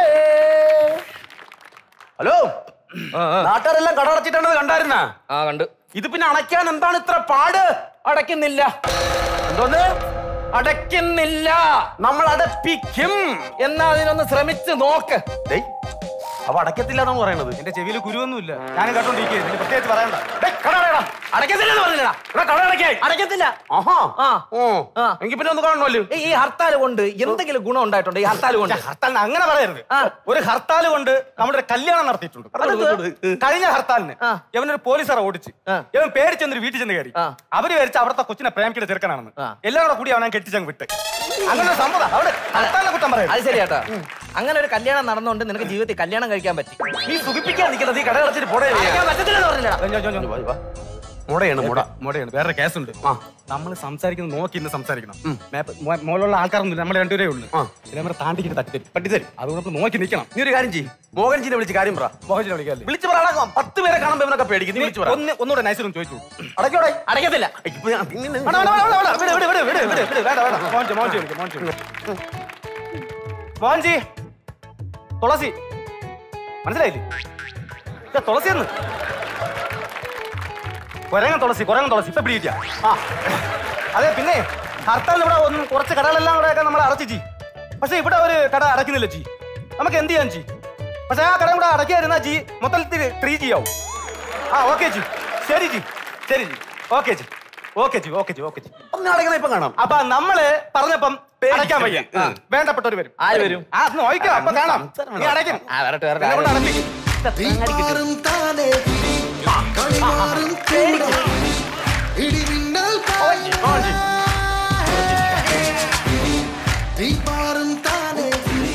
ഹലോ നാട്ടുകാരെല്ലാം കട അടച്ചിട്ടുണ്ടെന്ന് കണ്ടായിരുന്ന ആ കണ്ട് ഇത് പിന്നെ അണയ്ക്കാൻ എന്താണ് ഇത്ര പാട് അടയ്ക്കുന്നില്ല എന്തോന്ന് അടയ്ക്കുന്നില്ല നമ്മൾ അടപ്പിക്കും എന്നാ അതിനൊന്ന് ശ്രമിച്ച് നോക്ക് ഡേയ്, അവ അടയ്ക്കത്തില്ല എന്നാണ് പറയണത് എന്റെ ചെവിയിൽ കുരുവൊന്നുമില്ല ഞാൻ കേട്ടോണ്ടിരിക്കുന്നത് പ്രത്യേകിച്ച് പറയണ്ട ഡേയ്, കട അടയടാ. അടയ്ക്കത്തില്ലെന്ന് പറഞ്ഞില്ലടാ എടാ, കട അടയ്ക്കായി അടയ്ക്കത്തില്ല ആഹാ ആ ഓ ആ. എങ്കിൽ പിന്നെ ഒന്ന് കാണണമല്ലോ ഈ- ഈ ഹർത്താൽ കൊണ്ട് എന്തെങ്കിലും ഗുണം ഉണ്ടായിട്ടുണ്ട് ഈ ഹർത്താൽ കൊണ്ട് ഹർത്താലിന് അങ്ങനെ പറയരുത് ആ. ഒരു ഹർത്താൽ കൊണ്ട് നമ്മുടെ ഒരു കല്യാണം നടത്തിയിട്ടുണ്ട് കഴിഞ്ഞ ഹർത്താലിന് ആ. ഇവനൊരു പോലീസറെ ഓടിച്ച് ആ. ഇവൻ പേടിച്ചെന്നൊരു വീട്ടിൽ ചെന്ന് കയറി ആ. അവര് വിചാരിച്ച അവിടുത്തെ കൊച്ചിനെ പ്രേമിക്കുന്ന ചെറുക്കനാണെന്ന് ആ. എല്ലാവരും കൂടെ കൂടി അവനെ കെട്ടിച്ചങ്ങ് വിട്ട് അങ്ങനെ ഒരു സംഭവം അവിടെ ഹർത്താലിനെ കുറ്റം അത് പറയാം ശരിയാട്ടാ അങ്ങനെ ഒരു കല്യാണം നടന്നുകൊണ്ട് നിനക്ക് ജീവിതത്തിൽ കല്യാണം കഴിക്കാൻ പറ്റി നീ സുഖിപ്പിക്കാൻ നിൽക്കുന്നത് ഈ കട അടച്ചിട്ട് പോടേ കഴിക്കാൻ പറ്റത്തില്ലെന്ന് പറഞ്ഞില്ലടാ മുടയാണ് മുട മോടയാണ് വേറെ കേസുണ്ട് ആ. നമ്മൾ സംസാരിക്കുന്നത് നോക്കി ഇന്ന് സംസാരിക്കണം മേപ്പ- മോ- മോളിലുള്ള ആൾക്കാരൊന്നും നമ്മൾ രണ്ടുപേരേ ഉള്ളൂ ചിലവർ താണ്ടിക്കിട്ട് തട്ടിത്തരും തട്ടിത്തരും അതുകൊണ്ട് നമ്മൾ നോക്കി നിൽക്കണം നീ ഒരു കാര്യം ചെയ്യും മോഹൻജിനെ വിളിച്ച് കാര്യം പറ മോഹൻജിനെ വിളിക്കാല്ലേ വിളിച്ച് പറ പത്ത് പേരെ കാണുമ്പോ ഇവനൊക്കെ പേടിക്കും നീ വിളിച്ച് പറ ഒന്ന് ഒന്നുകൂടെ നൈസിലും ചോദിച്ചു അടയ്ക്കോടെ അടയ്ക്കത്തില്ല ഇപ്പൊ ഞാൻ- നീ- നീ- വേണ്ട, വേണ്ട, വേണ്ട, വേണ്ട, വിട്, വിട്, വിട്, വിട്, വിട്, വിട്, വേണ്ട, വേണ്ട. മോഹൻജി, മോഹൻജി വിളിക്ക്, മോഹൻജി വിളിക്ക്. മോഹൻജി തുളസി മനസ്സിലായില്ലേ ഇതാ തുളസി എന്ന് കൊരങ്ങൻ തുളസി കൊരങ്ങൻ തുളസി ഇപ്പൊ പിടിയില്ല ആ അതെ പിന്നെ ഹർത്താൽ ഇവിടെ ഒന്ന് കുറച്ച് കടകളെല്ലാം കൂടെ ഒക്കെ നമ്മൾ അടച്ചു ജി പക്ഷെ ഇവിടെ ഒരു കട അടയ്ക്കുന്നില്ല ജി നമുക്ക് എന്ത് ചെയ്യാൻ ജി പക്ഷെ ആ കട കൂടെ അടയ്ക്കാതിരുന്നാ ജി മൊത്തത്തിൽ ത്രീ ജി ആവും ആ ഓക്കെ ജി ശരി ജി ശരി ജി ഓക്കെ ജി ഓക്കെ ജി ഓക്കെ ജി ഓക്കെ ജി ഒന്ന് അടയ്ക്കണ ഇപ്പൊ കാണാം അപ്പൊ നമ്മള് പറഞ്ഞപ്പം അടയ്ക്കാൻ വയ്യ വേണ്ടപ്പെട്ടവർ വരും ആര് വരും? ആ നോക്കാം അപ്പൊ കാണാം നീ അടയ്ക്കും ആ വരട്ടെ വരട്ടെ എന്നെ കൊണ്ട് അടപ്പിക്കും തീപ്പാറും താനേ പിടി കളിമാറും കൂടെ ഇടിമിന്നൽ മോഹൻജി തീപ്പാറും താനേ പിടി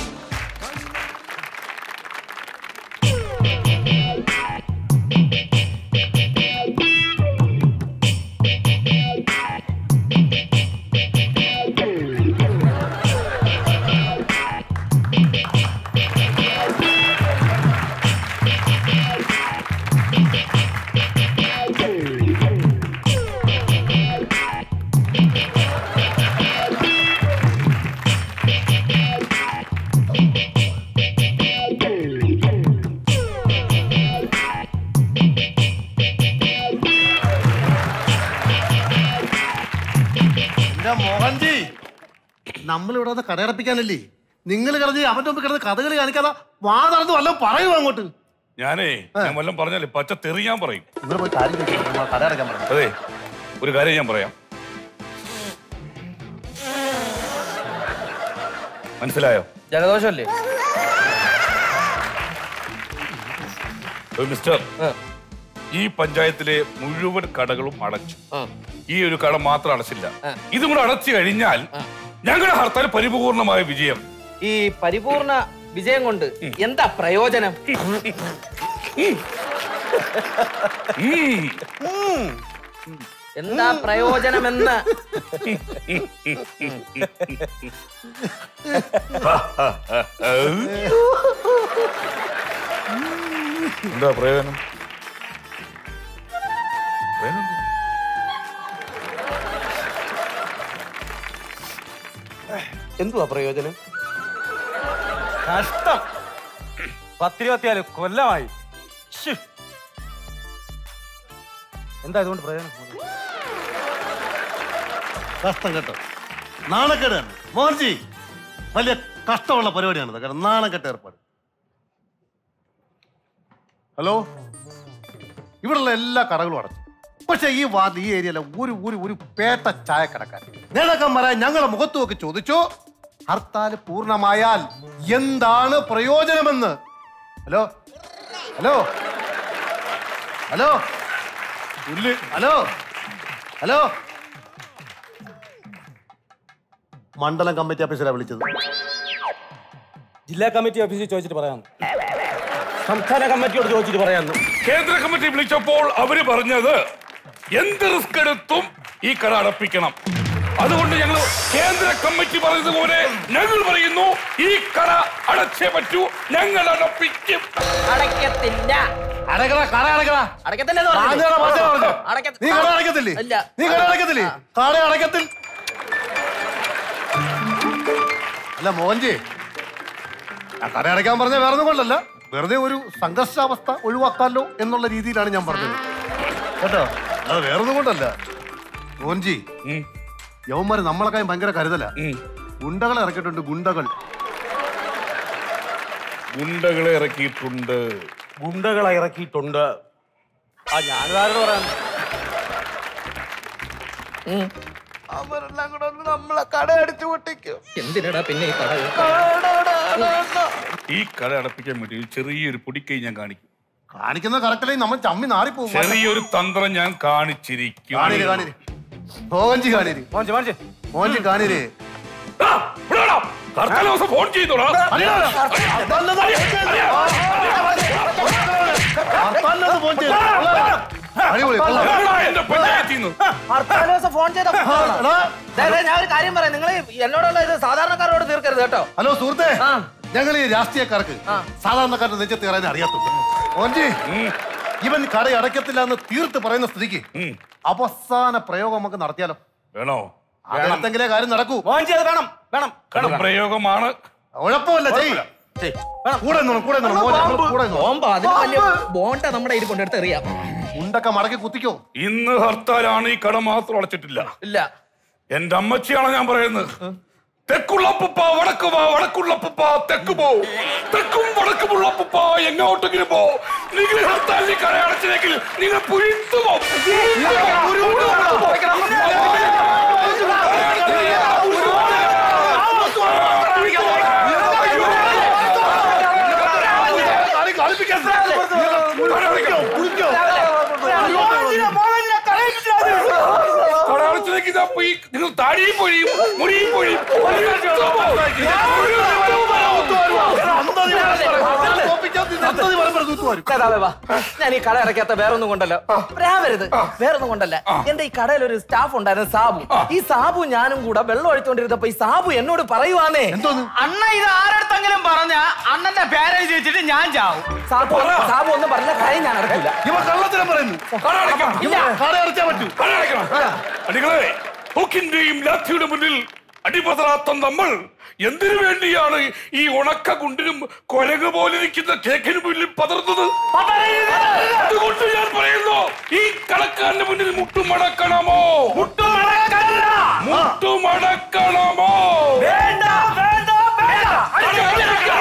എന്റെ മോഹൻജി നമ്മളിവിടെ വന്ന് കടയടപ്പിക്കാനല്ലേ നിങ്ങൾ കിടന്ന് അവന്റെ മുമ്പ് കിടന്ന് കഥകളി കാണിക്കാതെ വാ നടന്ന് വല്ലതും പറയുമോ അങ്ങോട്ട് ഞാനേ ഞാൻ വല്ലതും പറഞ്ഞാലേ പച്ച തെറി ഞാൻ പറയും നിങ്ങൾ പോയി കാര്യം ചോദിച്ചു നമ്മൾ കടയടക്കാൻ പറഞ്ഞു അതെ ഒരു കാര്യം ഞാൻ പറയാം മനസ്സിലായോ ജലദോഷമല്ലേ ഒരു മിസ്റ്റർ ഈ പഞ്ചായത്തിലെ മുഴുവൻ കടകളും അടച്ചു ഈ ഒരു കട മാത്രം അടച്ചില്ല ഇതും കൂടെ അടച്ചു കഴിഞ്ഞാൽ ഞങ്ങളുടെ ഹർത്താൽ പരിപൂർണമായ വിജയം ഈ പരിപൂർണ വിജയം കൊണ്ട് എന്താ പ്രയോജനം എന്താ പ്രയോജനമെന്ന് എന്താ പ്രയോജനം പ്രയോജനം എന്താ? എന്തുവാ പ്രയോജനം കഷ്ടം പത്തിരുപത്തിയാല് കൊല്ലമായി ശ്ശ്. എന്താ ഇതുകൊണ്ട് പ്രയോജനം കഷ്ടം കേട്ടോ നാണക്കേട് തന്നെ മോഹൻജി വലിയ കഷ്ടമുള്ള പരിപാടിയാണിത് കാരണം നാണക്കെട്ട് ഏർപ്പാട് ഹലോ ഇവിടെയുള്ള എല്ലാ കടകളും അടച്ചു പക്ഷെ ഈ വാർഡ് ഈ ഏരിയയിലെ ഒരു ഒരു ഒരു പേട്ട ചായക്കടക്കാരൻ നേതാക്കന്മാരെ ഞങ്ങളെ മുഖത്ത് നോക്കി ചോദിച്ചു ഹർത്താൽ പൂർണ്ണമായാൽ എന്താണ് പ്രയോജനമെന്ന് ഹലോ ഹലോ ഹലോ പുല്ല് ഹലോ ഹലോ മണ്ഡലം കമ്മിറ്റി ഓഫീസറാണ് വിളിച്ചത് ജില്ലാ കമ്മിറ്റി ഓഫീസിൽ ചോദിച്ചിട്ട് പറയാം സംസ്ഥാന കമ്മിറ്റിയോട് ചോദിച്ചിട്ട് പറയാന്നു കേന്ദ്ര കമ്മിറ്റി വിളിച്ചപ്പോൾ അവര് പറഞ്ഞത് എന്ത് റിസ്ക് എടുത്തും ഈ കട അടപ്പിക്കണം അതുകൊണ്ട് ഞങ്ങൾ കേന്ദ്ര കമ്മിറ്റി പറയുന്നത് പോലെ ഞങ്ങൾ പറയുന്നു ഈ കട അടച്ചേ പറ്റൂ ഞങ്ങൾ അടപ്പിക്കും അടയ്ക്കത്തില്ല അടക്കടാ കട അടക്കടാ അടയ്ക്കത്തില്ലെന്ന് ആദ്യമാണോ പറഞ്ഞത് പറഞ്ഞത്? അടയ്ക്കത്തി- നീ കട അടക്കത്തില്ലേ ഇല്ല. നീ കട അടക്കത്തില്ലേ കട അടക്കത്തിൽ അല്ല മോഹൻജി ആ കട അടയ്ക്കാൻ പറഞ്ഞ വേറെ ഒന്നും കൊണ്ടല്ല വെറുതെ ഒരു സംഘർഷാവസ്ഥ ഒഴിവാക്കാമല്ലോ എന്നുള്ള രീതിയിലാണ് ഞാൻ പറഞ്ഞത് കേട്ടോ അത് വേറെ ഒന്നും കൊണ്ടല്ല മോഹൻജി യവന്മാര് നമ്മളെക്കായും ഭയങ്കര കരുതല ഗുണ്ടകളെ ഇറക്കിയിട്ടുണ്ട് ഗുണ്ടകൾ ഗുണ്ടകളെ ഇറക്കിയിട്ടുണ്ട് ഗുണ്ടകളെ ഇറക്കിയിട്ടുണ്ട് ആ ഞാനിതാരോട് പറയാൻ അവരെല്ലാം കൂടെ ഒന്ന് നമ്മളെ കട അടിച്ചു പൊട്ടിക്കും എന്തിനടാ പിന്നെ ഈ കട ഈ കട അടപ്പിക്കാൻ വേണ്ടി ഒരു ചെറിയൊരു പൊടിക്കൈ ഞാൻ കാണിക്കും കാണിക്കുന്ന കറക്റ്റല്ലേ നമ്മൾ ചമ്മി നാറിപ്പോകും ചെറിയൊരു തന്ത്രം ഞാൻ കാണിച്ചിരിക്കും കാണിര് കാണിര് മോഹൻജി കാണിര് മോഞ്ചി മോഞ്ചി മോഹൻജി കാണിര് ഹർത്താൽ ദിവസം ഫോൺ ചെയ്തോടാ അടിപൊളി കൊള്ളാം. എന്റെ പഞ്ചായത്തിൽ നിന്ന് ഹർത്താൽ ദിവസം ഫോൺ ചെയ്ത ദേ, ദേ, ഞാൻ ഒരു കാര്യം പറയാം നിങ്ങൾ എന്നോടുള്ള ഇത് സാധാരണക്കാരോട് തീർക്കരുത് കേട്ടോ ഹലോ സുഹൃത്തെ ഞങ്ങൾ ഈ രാഷ്ട്രീയക്കാർക്ക് സാധാരണക്കാരുടെ നെഞ്ചത്ത് കയറാൻ അറിയാത്തുള്ളൂ മോൻജി ഇവൻ കട അടയ്ക്കത്തില്ല എന്ന് തീർത്ത് പറയുന്ന സ്ഥിതിക്ക് അവസാന പ്രയോഗം നമുക്ക് നടത്തിയാലോ വേണോ അതിനത്തെങ്കിലേ കാര്യം നടക്കൂ മോഞ്ചി അത് വേണം വേണം പ്രയോഗമാണ് കുഴപ്പമില്ല ചെയ് കൂടെ നിന്നോണം, കൂടെ നിന്നോണം. മോനെ, നമ്മള് കൂടെ നിന്നോണം. ബോംബ് അതിന് വലിയ ബോണ്ട നമ്മുടെ ഇരിപ്പുണ്ട് എടുത്ത് എറിയാം ഉണ്ടൊക്കെ മടക്കി കുത്തിക്കോ ഇന്ന് ഹർത്താലാണ് ഈ കട മാത്രം അടച്ചിട്ടില്ല ഇല്ല എന്റെ അമ്മച്ചിയാണ് ഞാൻ പറയുന്നത് തെക്കുള്ളപ്പുപ്പ വടക്ക് വാ വടക്കുള്ളപ്പുപ്പ തെക്ക് പോ തെക്കും വടക്കുമുള്ളപ്പുപ്പ എങ്ങോട്ടെങ്കിലും പോ നിങ്ങൾ ഹർത്താലിൽ കട അടച്ചില്ലെങ്കിൽ നിങ്ങൾ പുഴുത്തു പോ കട അടച്ചില്ലെങ്കിൽ ഇതാ പോയി നിങ്ങൾ താടിയും പൊഴിയും മുടിയും പൊഴിയും പുഴുത്തു പോ. നേതാവേ വാ. ഞാൻ ഈ കട അടയ്ക്കാത്ത വേറൊന്നും കൊണ്ടല്ല രാവരുത് വേറൊന്നും കൊണ്ടല്ല എന്റെ ഈ കടയിൽ ഒരു സ്റ്റാഫ് ഉണ്ടായിരുന്നു സാബു ഈ സാബു ഞാനും കൂടെ വെള്ളം ഒഴിച്ചോണ്ടിരുന്നപ്പോ ഈ സാബു എന്നോട് പറയുവാന്നേ അണ്ണ ഇത് ആരടുത്തെങ്കിലും പറഞ്ഞ അണ്ണന്റെ പേരെഴുതി വെച്ചിട്ട് ഞാൻ ചാവും സാബു സാബു ഒന്നും പറഞ്ഞ കാര്യം ഞാൻ അടക്കില്ല ഇവ കള്ളത്തിനും പറയുന്നു കട അടയ്ക്കണം. ഇല്ല, കട അടച്ചാ പറ്റൂ കട അടയ്ക്കണം. അടികളെ ഹുക്കിന്റെയും ലാത്തിയുടെ മുന്നിൽ അടിപതറാത്ത നമ്മൾ എന്തിനു വേണ്ടിയാണ് ഈ ഉണക്ക കുണ്ടിനും കൊരങ്ങ് പോലിരിക്കുന്ന കേക്കിന് മുന്നിൽ പതർന്നത് അതുകൊണ്ട് ഞാൻ പറയുന്നു ഈ കടക്കാരന്റെ മുന്നിൽ മുട്ടുമടക്കണമോ മുട്ടുമടക്കണമോ വേണ്ട വേണ്ട വേണ്ട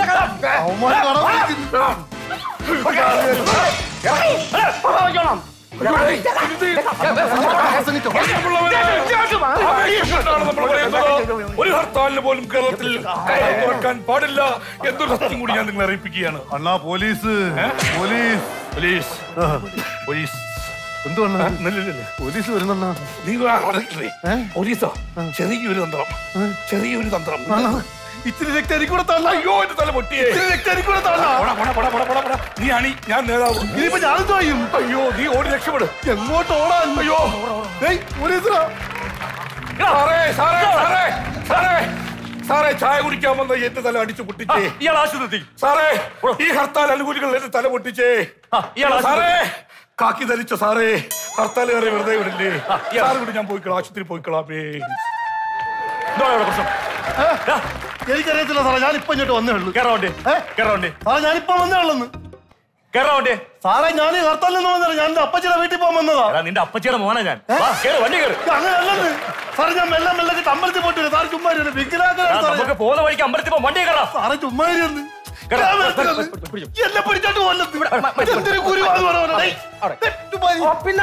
അവന്മാര് കട വിളിക്കുന്നു. ഒരു ഹർത്താലിന് പോലും കേരളത്തിൽ കടകൾ തുറക്കാൻ പാടില്ല എന്നൊരു സത്യം കൂടി ഞാൻ നിങ്ങളെ അറിയിപ്പിക്കുകയാണ് അണ്ണാ പോലീസ് പോലീസ് പോലീസ് പോലീസ് എന്തുവാ നല്ലില്ല പോലീസ് വരുന്നണ്ണാ നീ അടക്കില്ലേ പോലീസോ ചെറിയൊരു തന്ത്രം ചെറിയൊരു തന്ത്രം ഇത്തിരി രക്തം എനിക്കൂടെ തള്ള അയ്യോ എന്റെ തല പൊട്ടിയേ ഇത്തിരി രക്തം എനിക്കൂടെ തള്ള പോടാ, പോടാ, പോടാ, പോടാ, പോടാ, പോടാ. നീ അണി ഞാൻ നേതാവ് ഇനിയിപ്പോ ഞാൻ ചെയ്യും അയ്യോ നീ ഓടി രക്ഷപ്പെട് എങ്ങോട്ട് ഓടാൻ അയ്യോ ഏയ് പോലീസിനാ സാറേ സാറേ സാറേ സാറേ സാറേ ചായ കുടിക്കാൻ വന്ന എന്റെ തല അടിച്ചു പൊട്ടിച്ചേ ഇയാൾ ആശുപത്രി സാറേ ഈ ഹർത്താൽ അനുകൂലികൾ എന്റെ തല പൊട്ടിച്ചേ ഇയാൾ സാറേ കാക്കി ധരിച്ച സാറേ ഹർത്താലുകാരെ വെറുതെ വിടില്ലേ ഇയാൾ- സാറ് കൂടി ഞാൻ പോയിക്കളാം ആശുപത്രി പോയിക്കളാമേ എന്താണ് ഇവിടെ പ്രശ്നം എനിക്കറിയത്തില്ല സാറേ ഞാൻ ഇപ്പൊ ഇങ്ങോട്ട് വന്നേ ഉള്ളൂ കേറാ വണ്ടി ഏ? കേറാ വണ്ടി സാറേ ഞാനിപ്പോ വന്നേ ഉള്ളൂ കേറാ വണ്ടി സാറേ ഞാൻ ഈ ഹർത്താലിൽ നിന്ന് വന്നില്ല ഞാൻ എന്റെ അപ്പച്ചിയുടെ വീട്ടിൽ പോകാൻ വന്നതാ എടാ നിന്റെ അപ്പച്ചിയുടെ മോനെ ഞാൻ വാ, കേറ് വണ്ടി കേറ് അങ്ങനെ അല്ലെന്ന് സാറേ ഞാൻ മെല്ലെ മെല്ലെ അമ്പലത്തിൽ പോയിട്ട് സാറ് ചുമ്മാ ഇരുന്ന് വിഗ്രഹാക്കലാണ് എടാ, സാറേ നമുക്ക് പോകുന്ന വഴിക്ക് അമ്പലത്തിൽ പോ വണ്ടി കയറാ സാറേ ചുമ്മാ ഇരുന്ന് കേറ്. ഞാൻ വരത്തില്ലെന്ന്. എന്നെ പിടിച്ചോണ്ട് കൊല്ലത്ത് എന്തൊരു കുരുവാന്ന് പറയണേ പിന്നെ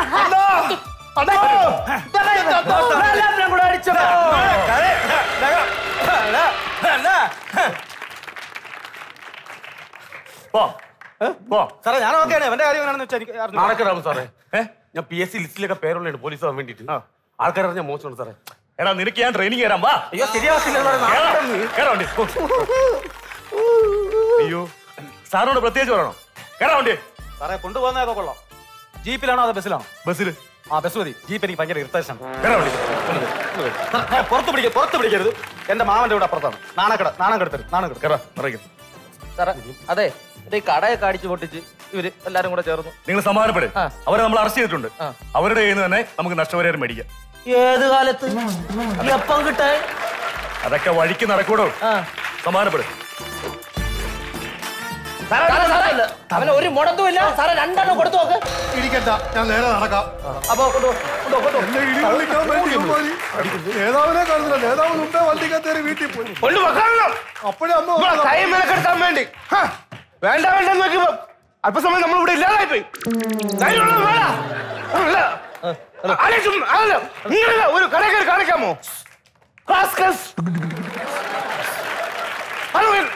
പോ പോ സാറേ ഞാൻ ഓക്കെയാണ് എന്റെ കാര്യം എങ്ങനെയാണെന്ന് വെച്ചാൽ എനിക്ക് അറിഞ്ഞൂടാ. നാണക്കേടാവും സാറേ ഏ ഞാൻ പി എസ് സി ലിസ്റ്റിലൊക്കെ പേരുള്ളതാണ് പോലീസ് ആവാൻ വേണ്ടിട്ട് ആൾക്കാർ അറിഞ്ഞ മോശമാണ് സാറേ എടാ നിനക്ക് ഞാൻ ട്രെയിനിങ് തരാം വാ അയ്യോ ശരിയാവത്തില്ല കേറാ. കേറാ വണ്ടി പോ. അയ്യോ സാറിനോട് പ്രത്യേകിച്ച് പറയണോ കേറാ വണ്ടി സാറേ കൊണ്ടുപോകുന്നതൊക്കെ കൊള്ളാം ജീപ്പിലാണോ അതോ ബസ്സിലാണോ ബസ്സിൽ ആ ബസ് മതി ജീപ്പ് എനിക്ക് ഭയങ്കര ഇറിറ്റേഷൻ കേറാ വണ്ടി പുറത്ത് പിടിക്ക പുറത്ത് പിടിക്കരുത് എന്റെ മാമന്റെ ഇവിടെ അപ്പുറത്താണ് നാണക്കട നാണം കെടുത്തരുത് നാണം കെടുത്തരുത് കേറാ നിറയ്ക്കും സാറേ അതെ ഇത് ഈ കടയൊക്കെ അടിച്ചു പൊട്ടിച്ച് ഇവര് എല്ലാരും കൂടെ ചേർന്നു നിങ്ങൾ സമാധാനപ്പെട് ആ. അവരെ നമ്മൾ അറസ്റ്റ് ചെയ്തിട്ടുണ്ട് ആ. അവരുടെ കയ്യിൽ നിന്ന് തന്നെ നമുക്ക് നഷ്ടപരിഹാരം മേടിക്കാം ഏത് കാലത്ത് എപ്പം കിട്ടേ അതൊക്കെ വഴിക്ക് നടക്കൂടോ ആ. സമാധാനപ്പെടും സാറേ, സാറേ, അവന് ഒരു മുടന്തും ഇല്ല സാറേ രണ്ടെണ്ണം കൊടുത്തു നോക്ക് ഇടിക്കണ്ട ഞാൻ നേരെ നടക്കാം അപ്പൊ കൊണ്ടുപോ കൊണ്ടുപോ കൊണ്ടുപോ എന്നെ ഇടി കൊള്ളിക്കാൻ വേണ്ടി ഇവന്മാര് നേതാവിനെ കാണുന്നില്ല നേതാവ് മുമ്പേ വണ്ടിക്കത്തേറി വീട്ടിൽ പോയി അപ്പോഴേ അമ്മ വന്നതാ. കൈ മെനക്കെടുക്കാൻ വേണ്ടി ഹ, വേണ്ട വേണ്ട എന്ന് നോക്കിയപ്പോ അല്പസമയം നമ്മൾ ഇവിടെ ഇല്ലാതായി പോയി ധൈര്യമുള്ളത് വേണ്ട. അല്ല. ആലോചിച്ചും, അതല്ല. നിങ്ങള് ഒരു കട കയറി കാണിക്കാമോ റാസ്കൽസ്. അത് വേണ്ട.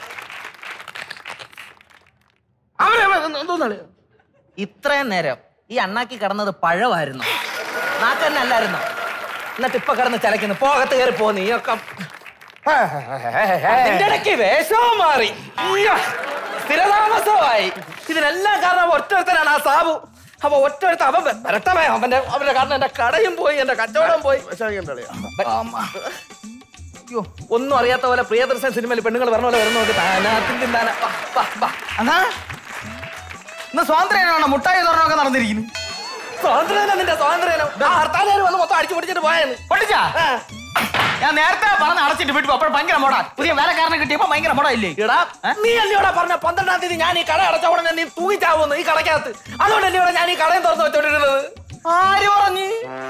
അവരെ എന്തോന്നാണ് ഇത്രയും നേരം ഈ അണ്ണാക്കി കിടന്നത് പഴമായിരുന്നു നാക്കന്നെ അല്ലായിരുന്നു എന്നിട്ട് ഇപ്പൊ കിടന്ന് ചലക്കുന്നു പോകത്ത് കയറി പോന്ന് ഈ ഒക്കെ അതിന്റെ ഇടയ്ക്ക് വേഷവും മാറി ഉയ്യ, സ്ഥിരതാമസമായി ഇതിനെല്ലാം കാരണം ഒറ്റൊരുത്തനാണ് ആ സാബു അപ്പൊ ഒറ്റൊരുത്ത അവൻ വരട്ടമേ അവന്റെ അവന്റെ കാരണം എന്റെ കടയും പോയി എന്റെ കച്ചവടം പോയി ആമ്മ. അയ്യോ ഒന്നും അറിയാത്ത പോലെ പ്രിയദർശൻ സിനിമയിൽ പെണ്ണുങ്ങൾ പറഞ്ഞ പോലെ വരുന്ന നോക്കി താനാത്തിൻ തിന്നാന വാ, വാ, വാ. എന്നാ ഇന്ന് സ്വാതന്ത്ര്യമാണോ മുട്ടായി തുറന്നൊക്കെ നടന്നിരിക്കുന്നു സ്വാതന്ത്ര്യദിനം നിന്റെ സ്വാതന്ത്ര്യദിനം ആ ഹർത്താലുകാർ വന്ന് മൊത്തം അടിച്ചു പൊടിച്ചിട്ട് പോയെന്ന് പൊട്ടിച്ചാ ഞാൻ നേരത്തെ പറഞ്ഞ് അടച്ചിട്ട് വിട്ടു അപ്പോൾ ഭയങ്കര മോടാ പുതിയ വേലക്കാരനെ കിട്ടിയപ്പോ ഭയങ്കര മോടാ ഇല്ലേ എടാ നീ അല്ലയോടാ പറഞ്ഞ പന്ത്രണ്ടാം തീയതി ഞാൻ ഈ കട അടച്ച ഉടനെ നീ തൂങ്ങിച്ചാവുന്നു ഈ കടക്കകത്ത് അതുകൊണ്ടല്ലേ ഇവിടെ ഞാൻ ഈ കടയും തുറന്ന് വെച്ചോണ്ടിരുന്നത് ആര് പറഞ്ഞു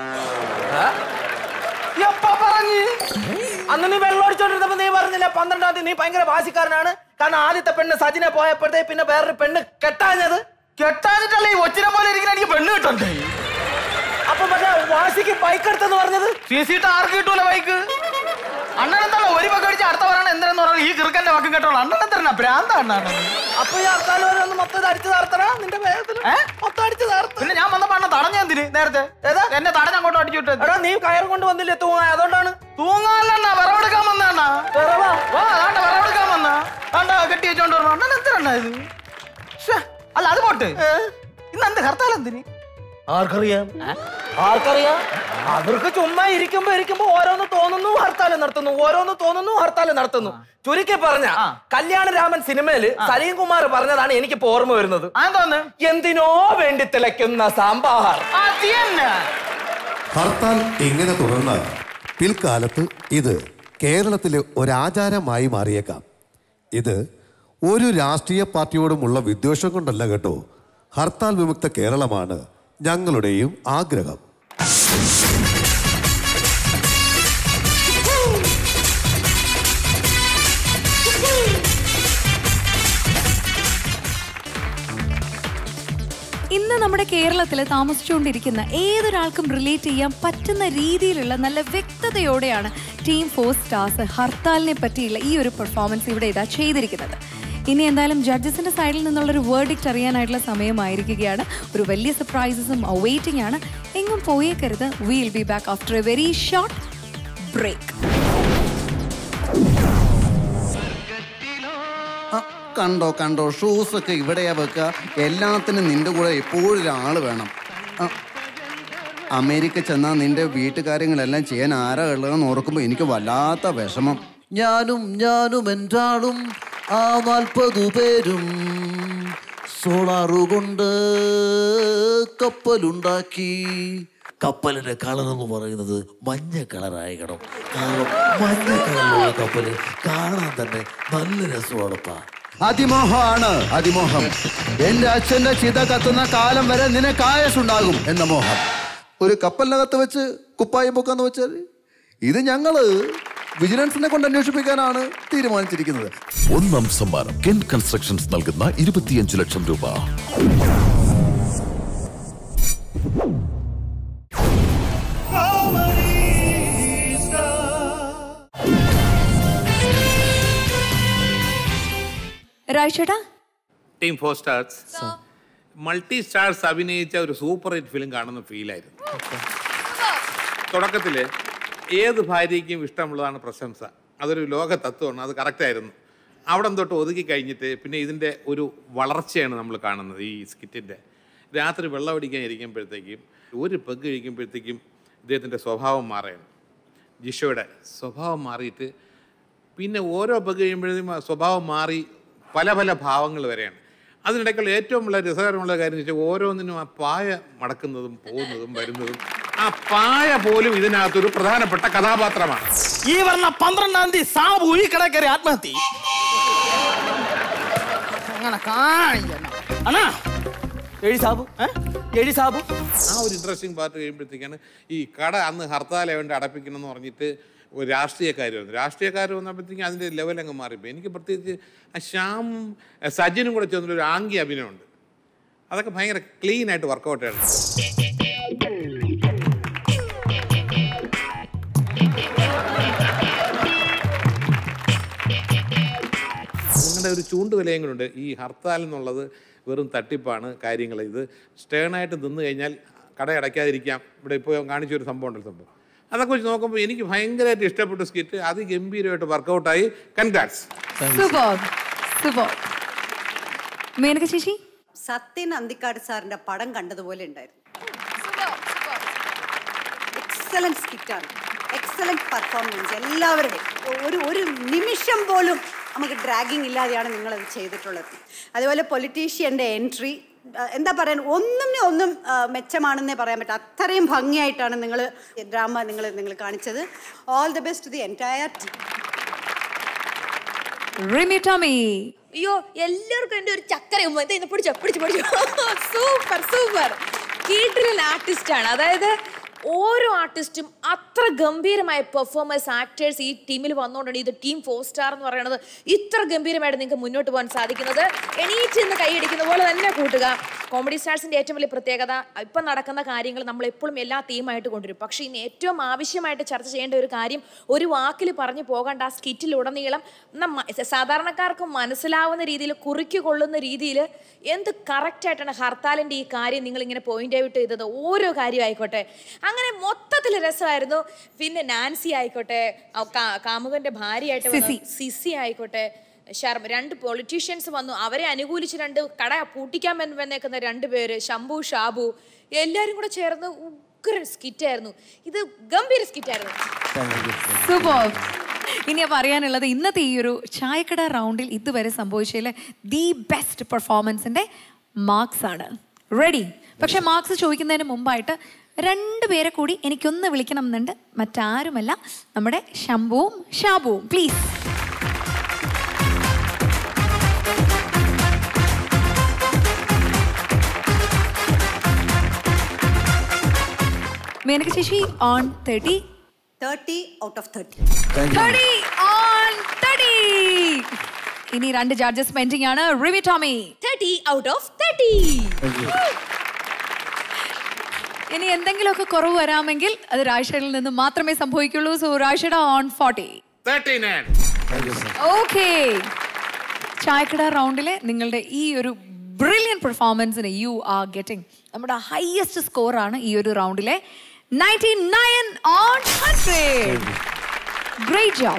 എപ്പ പറഞ്ഞു അന്ന് നീ വെള്ളം അടിച്ചോണ്ടിരുന്നപ്പോ നീ പറഞ്ഞില്ല പന്ത്രണ്ടാം തീയതി നീ ഭയങ്കര വാശിക്കാരനാണ് കാരണം ആദ്യത്തെ പെണ്ണ് സജിനെ പോയപ്പോഴത്തേ പിന്നെ വേറൊരു പെണ്ണ് കെട്ടാഞ്ഞത് കെട്ടാഞ്ഞിട്ടല്ലേ ഈ ഒച്ചിനെ പോലെ ഇരിക്കുന്ന എനിക്ക് പെണ്ണ് കിട്ടണ്ടേ അപ്പൊ മറ്റേ വാശിക്ക് ബൈക്ക് എടുത്തെന്ന് പറഞ്ഞത് സി സി ടി ആർക്ക് കിട്ടൂല ബൈക്ക് അണ്ണൻ എന്താണ് ഒരു പക്ക അടിച്ച് അടുത്ത പറയണ എന്തെന്ന് പറഞ്ഞാൽ ഈ കിറുക്കന്റെ വക്കം കേട്ടോളൂ അണ്ണൻ എന്തരണ ഭ്രാന്ത അണ്ണാണ് അപ്പൊ ഈ ഹർത്താലുകാർ വന്ന് മൊത്തം ഇത് അടിച്ചു താർത്തണ നിന്റെ വേഗത്തിൽ മൊത്തം അടിച്ചു താർത്ത പിന്നെ ഞാൻ വന്നപ്പോ അണ്ണൻ തടഞ്ഞ എന്തിന് നേരത്തെ ഏതാ? എന്നെ തടഞ്ഞ അങ്ങോട്ട് അടിച്ചു വിട്ടത് എടാ നീ കയർ കൊണ്ട് വന്നില്ലേ തൂങ്ങാൻ അതുകൊണ്ടാണ് തൂങ്ങാനല്ല വിറവെടുക്കാൻ വന്നാ വിറവാ? ഓ അതാണ്ട വിറവെടുക്കാൻ വന്നാ അണ്ട കെട്ടി വെച്ചോണ്ട് പറഞ്ഞു അണ്ണൻ എന്തിനാ ഇത് ശ്ശെ, അല്ല അത് പോട്ട് ഇന്ന് എന്ത് ഹർത്താൽ എന്തിന് ആർക്കറിയാം ആർക്കറിയാം അവർക്ക് ചുമ്മാ ഇരിക്കുമ്പോ ഇരിക്കുമ്പോ ഓരോന്ന് തോന്നുന്നു ഹർത്താല് നടത്തുന്നു ഓരോന്ന് തോന്നുന്നു ഹർത്താല് നടത്തുന്നു ചുരുക്കി പറഞ്ഞ കല്യാണരാമൻ സിനിമയില് സലീം കുമാർ പറഞ്ഞതാണ് എനിക്കിപ്പോ ഓർമ്മ വരുന്നത് അതെന്തോന്ന് എന്തിനോ വേണ്ടി തിളയ്ക്കുന്ന സാമ്പാർ അത് തന്നെ ഹർത്താൽ ഇങ്ങനെ തുടർന്നാൽ പിൽക്കാലത്ത് ഇത് കേരളത്തിലെ ഒരാചാരമായി മാറിയേക്കാം ഇത് ഒരു രാഷ്ട്രീയ പാർട്ടിയോടുമുള്ള വിദ്വേഷം കൊണ്ടല്ല കേട്ടോ ഹർത്താൽ വിമുക്ത കേരളമാണ് ഞങ്ങളുടെയും ആഗ്രഹം ഇന്ന് നമ്മൾ നമ്മുടെ കേരളത്തിൽ താമസിച്ചുകൊണ്ടിരിക്കുന്ന ഏതൊരാൾക്കും റിലേറ്റ് ചെയ്യാൻ പറ്റുന്ന രീതിയിലുള്ള നല്ല വ്യക്തതയോടെയാണ് ടീം ഫോർ സ്റ്റാർസ് ഹർത്താലിനെ പറ്റിയുള്ള ഈ ഒരു പെർഫോമൻസ് ഇവിടെ ഇതാ ചെയ്തിരിക്കുന്നത് ഇനി എന്തായാലും ജഡ്ജസിന്റെ സൈഡിൽ നിന്നുള്ളൊരു വേർഡിക്റ്റ് അറിയാനായിട്ടുള്ള സമയമായിരിക്കുകയാണ് ഒരു വലിയ സർപ്രൈസസും അവൈറ്റിംഗ് ആണ് എങ്ങും പോയേക്കരുത് will be back after a very short break ആ, കണ്ടോ കണ്ടോ ഷൂസ് ഒക്കെ ഇവിടെയാ വെക്കുക എല്ലാത്തിനും നിന്റെ കൂടെ എപ്പോഴും ഒരാള് വേണം ആ, അമേരിക്ക ചെന്നാൽ നിന്റെ വീട്ടുകാര്യങ്ങളെല്ലാം ചെയ്യാൻ ആരാ ഉള്ളതെന്ന് ഓർക്കുമ്പോൾ എനിക്ക് വല്ലാത്ത വിഷമം ഞാനും ഞാനും എൻ്റെ ആ നാൽപ്പതു പേരും സോളാറു കൊണ്ട് കപ്പലുണ്ടാക്കി കപ്പലിന്റെ കളർ എന്ന് പറയുന്നത് മഞ്ഞ കളറായിരിക്കണം കാരണം മഞ്ഞ കളറുള്ള കപ്പല് കാണാൻ തന്നെ നല്ല രസമാണപ്പാ അതിമോഹമാണ് അതിമോഹം എന്റെ അച്ഛന്റെ ചിത കത്തുന്ന കാലം വരെ നിനക്ക് ആയസുണ്ടാകും എന്ന മോഹം ഒരു കപ്പലിനകത്ത് വെച്ച് കുപ്പായം പൊക്കാന്ന് വെച്ചാൽ ഇത് ഞങ്ങള് വിജിലൻസിനെ കൊണ്ട് അന്വേഷിപ്പിക്കാനാണ് തീരുമാനിച്ചിരിക്കുന്നത് ഒന്നാം സമ്മാനം കെൻ കൺസ്ട്രക്ഷൻസ് നൽകുന്ന ഇരുപത്തിയഞ്ച് ലക്ഷം രൂപ രാഴ്ചേട്ടാ team four stars multi stars അഭിനയിച്ച ഒരു സൂപ്പർ ഹിറ്റ് ഫിലിം കാണുന്ന ഫീലായിരുന്നു തുടക്കത്തിൽ ഏത് ഭാര്യയ്ക്കും ഇഷ്ടമുള്ളതാണ് പ്രശംസ അതൊരു ലോക തത്വമാണ് അത് കറക്റ്റായിരുന്നു അവിടെ തൊട്ട് ഒതുക്കി കഴിഞ്ഞിട്ട് പിന്നെ ഇതിൻ്റെ ഒരു വളർച്ചയാണ് നമ്മൾ കാണുന്നത് ഈ സ്കിറ്റിൻ്റെ രാത്രി വെള്ളം അടിക്കാൻ ഇരിക്കുമ്പോഴത്തേക്കും ഒരു പെഗ് കഴിക്കുമ്പോഴത്തേക്കും ഇദ്ദേഹത്തിൻ്റെ സ്വഭാവം മാറുകയാണ് ജിഷോയുടെ സ്വഭാവം മാറിയിട്ട് പിന്നെ ഓരോ പെഗ് കഴിയുമ്പോഴത്തേക്കും ആ സ്വഭാവം മാറി പല പല ഭാവങ്ങൾ വരെയാണ് അതിനിടയ്ക്കുള്ള ഏറ്റവും വളരെ രസകരമുള്ള കാര്യം എന്ന് വെച്ചാൽ ഓരോന്നിനും ആ പായ മടക്കുന്നതും പോകുന്നതും വരുന്നതും ആ പായ പോലും ഇതിനകത്തൊരു പ്രധാനപ്പെട്ട കഥാപാത്രമാണ് ഈ പറഞ്ഞ പന്ത്രണ്ടാം തീയതി സാബു ഈ കടക്കറി ആത്മഹത്യ അങ്ങനെ കാണിക്കണം അണ്ണാ എഴി സാബു ഏ? എഴി സാബു ആ ഒരു ഇൻട്രസ്റ്റിംഗ് പാർട്ട് കഴിയുമ്പോഴത്തേക്കാണ് ഈ കട അന്ന് ഹർത്താൽ വേണ്ടി അടപ്പിക്കണം എന്ന് പറഞ്ഞിട്ട് ഒരു രാഷ്ട്രീയക്കാർ വന്നു രാഷ്ട്രീയക്കാർ വന്നപ്പോഴത്തേക്കും അതിൻ്റെ ലെവൽ അങ്ങ് മാറിപ്പോയി എനിക്ക് പ്രത്യേകിച്ച് ആ ശ്യാം ആ സജിനും കൂടെ ചേർന്നൊരു ആംഗി അഭിനയമുണ്ട് അതൊക്കെ ഭയങ്കര ക്ലീൻ ആയിട്ട് വർക്കൗട്ട് ആണ് നിങ്ങളുടെ ഒരു ചൂണ്ടുവിലയും കൂടെ ഉണ്ട് ഈ ഹർത്താൽ എന്നുള്ളത് വെറും തട്ടിപ്പാണ് കാര്യങ്ങൾ ഇത് സ്റ്റേണായിട്ട് നിന്ന് കഴിഞ്ഞാൽ കട അടയ്ക്കാതിരിക്കാം ഇവിടെ ഇപ്പോൾ കാണിച്ച ഒരു സംഭവം ഉണ്ടല്ലോ സംഭവം അതൊക്കെ വെച്ച് നോക്കുമ്പോൾ എനിക്ക് ഭയങ്കരമായിട്ട് ഇഷ്ടപ്പെട്ട സ്കിറ്റ് അതിഗംഭീരമായിട്ട് വർക്കൗട്ടായി കൺഗ്രാറ്റ്സ് സൂപ്പർ സൂപ്പർ മേനക ചേച്ചി സത്യൻ അന്തിക്കാട് സാറിന്റെ പടം കണ്ടതുപോലെ ഉണ്ടായിരുന്നു എക്സലന്റ് സ്കിറ്റാണ് എക്സലന്റ് പെർഫോമൻസ് എല്ലാവരുടെയും ഒരു ഒരു നിമിഷം പോലും നമുക്ക് ഡ്രാഗിങ് ഇല്ലാതെയാണ് നിങ്ങളത് ചെയ്തിട്ടുള്ളത് അതുപോലെ പൊളിറ്റീഷ്യൻ്റെ എൻട്രി എന്താ പറയാൻ ഒന്നും ഒന്നും ആ, മെച്ചമാണെന്നേ പറയാൻ പറ്റും അത്രയും ഭംഗിയായിട്ടാണ് നിങ്ങൾ ഡ്രാമ നിങ്ങൾ നിങ്ങൾ കാണിച്ചത് all the best the entire team Rimi Tomy അയ്യോ എല്ലാവർക്കും എൻ്റെ ഒരു ചക്കര ഉമ്മ ഇത് ഇന്ന് പിടിച്ചോ പിടിച്ചു പിടിച്ചു സൂപ്പർ സൂപ്പർ കീട്ടിലൻ ആർട്ടിസ്റ്റ് ആണ് അതായത് ഓരോ ആർട്ടിസ്റ്റും അത്ര ഗംഭീരമായ പെർഫോമൻസ് ആക്ടേഴ്സ് ഈ ടീമിൽ വന്നുകൊണ്ടാണ് ഇത് ടീം ഫോർ സ്റ്റാർ എന്ന് പറയുന്നത് ഇത്ര ഗംഭീരമായിട്ട് നിങ്ങൾക്ക് മുന്നോട്ട് പോകാൻ സാധിക്കുന്നത് എണീറ്റ് നിന്ന് കൈയടിക്കുന്ന പോലെ തന്നെ കൂട്ടുക കോമഡി സ്റ്റാർസിന്റെ ഏറ്റവും വലിയ പ്രത്യേകത ഇപ്പം നടക്കുന്ന കാര്യങ്ങൾ നമ്മൾ എപ്പോഴും എല്ലാ തീമായിട്ട് കൊണ്ടുവരും പക്ഷേ ഇന്ന് ഏറ്റവും ആവശ്യമായിട്ട് ചർച്ച ചെയ്യേണ്ട ഒരു കാര്യം ഒരു വാക്കിൽ പറഞ്ഞു പോകേണ്ട ആ സ്കിറ്റിലുടനീളം നമ്മ സാധാരണക്കാർക്ക് മനസ്സിലാവുന്ന രീതിയിൽ കുറിക്ക് കൊള്ളുന്ന രീതിയിൽ എന്ത് കറക്റ്റായിട്ടാണ് ഹർത്താലിൻ്റെ ഈ കാര്യം നിങ്ങൾ ഇങ്ങനെ പോയിന്റ് ഔട്ട് ചെയ്തത് ഓരോ കാര്യം ആയിക്കോട്ടെ അങ്ങനെ മൊത്തത്തിൽ രസമായിരുന്നു പിന്നെ നാൻസി ആയിക്കോട്ടെ ആ കാ- കാമുകന്റെ ഭാര്യയായിട്ട് വന്ന സിസി. സിസി ആയിക്കോട്ടെ ശർമ്മ രണ്ട് പൊളിറ്റീഷ്യൻസ് വന്നു അവരെ അനുകൂലിച്ച് രണ്ട് കട പൂട്ടിക്കാൻ വന്ന് വന്നേക്കുന്ന രണ്ട് പേര് ശംഭു ഷാബു എല്ലാവരും കൂടെ ചേർന്ന് ഉഗ്രൻ സ്കിറ്റായിരുന്നു ഇത് ഗംഭീര സ്കിറ്റായിരുന്നു സൂപ്പർ ഇനി പറയാനുള്ളത് ഇന്നത്തെ ഈ ഒരു ചായക്കട റൗണ്ടിൽ ഇതുവരെ സംഭവിച്ചതിലെ ദി ബെസ്റ്റ് പെർഫോമൻസിന്റെ മാർക്സ് ആണ് റെഡി പക്ഷെ മാർക്സ് ചോദിക്കുന്നതിന് മുമ്പായിട്ട് രണ്ട് പേരെ കൂടി എനിക്കൊന്ന് വിളിക്കണം എന്നുണ്ട് മറ്റാരുമല്ല നമ്മുടെ ശംഭുവും ഷാബുവും പ്ലീസ് മേനക ചേച്ചി on thirty thirty out of thirty thirty on thirty ഇനി രണ്ട് ജഡ്ജസ് പെൻഡിങ് ആണ് Rimi Tomy thirty out of thirty ഇനി എന്തെങ്കിലുമൊക്കെ കുറവ് വരാമെങ്കിൽ അത് രാജേഷേട്ടനിൽ നിന്ന് മാത്രമേ സംഭവിക്കുള്ളൂ സോ രാജേഷേട്ട ഓൺ ഫോർട്ടി ഓക്കെ ചായക്കട റൗണ്ടിലെ നിങ്ങളുടെ ഈ ഒരു ബ്രില്യൻ പെർഫോമൻസിന് യു ആർ ഗെറ്റിംഗ് നമ്മുടെ ഹയസ്റ്റ് സ്കോറാണ് ഈ ഒരു റൗണ്ടിലെ ninety nine on hundred great job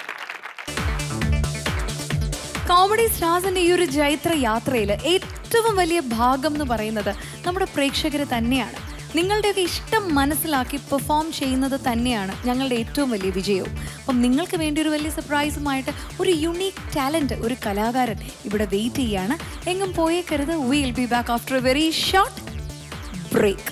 comedy സ്റ്റാർസിന്റെ ഈ ഒരു ജൈത്ര യാത്രയിൽ ഏറ്റവും വലിയ ഭാഗം എന്ന് പറയുന്നത് നമ്മുടെ പ്രേക്ഷകർ തന്നെയാണ് നിങ്ങളുടെയൊക്കെ ഇഷ്ടം മനസ്സിലാക്കി പെർഫോം ചെയ്യുന്നത് തന്നെയാണ് ഞങ്ങളുടെ ഏറ്റവും വലിയ വിജയവും അപ്പം നിങ്ങൾക്ക് വേണ്ടി ഒരു വലിയ സർപ്രൈസുമായിട്ട് ഒരു യുണീക്ക് ടാലന്റ് ഒരു കലാകാരൻ ഇവിടെ വെയിറ്റ് ചെയ്യാണ് എങ്ങും പോയേക്കരുത് will be back after a very short break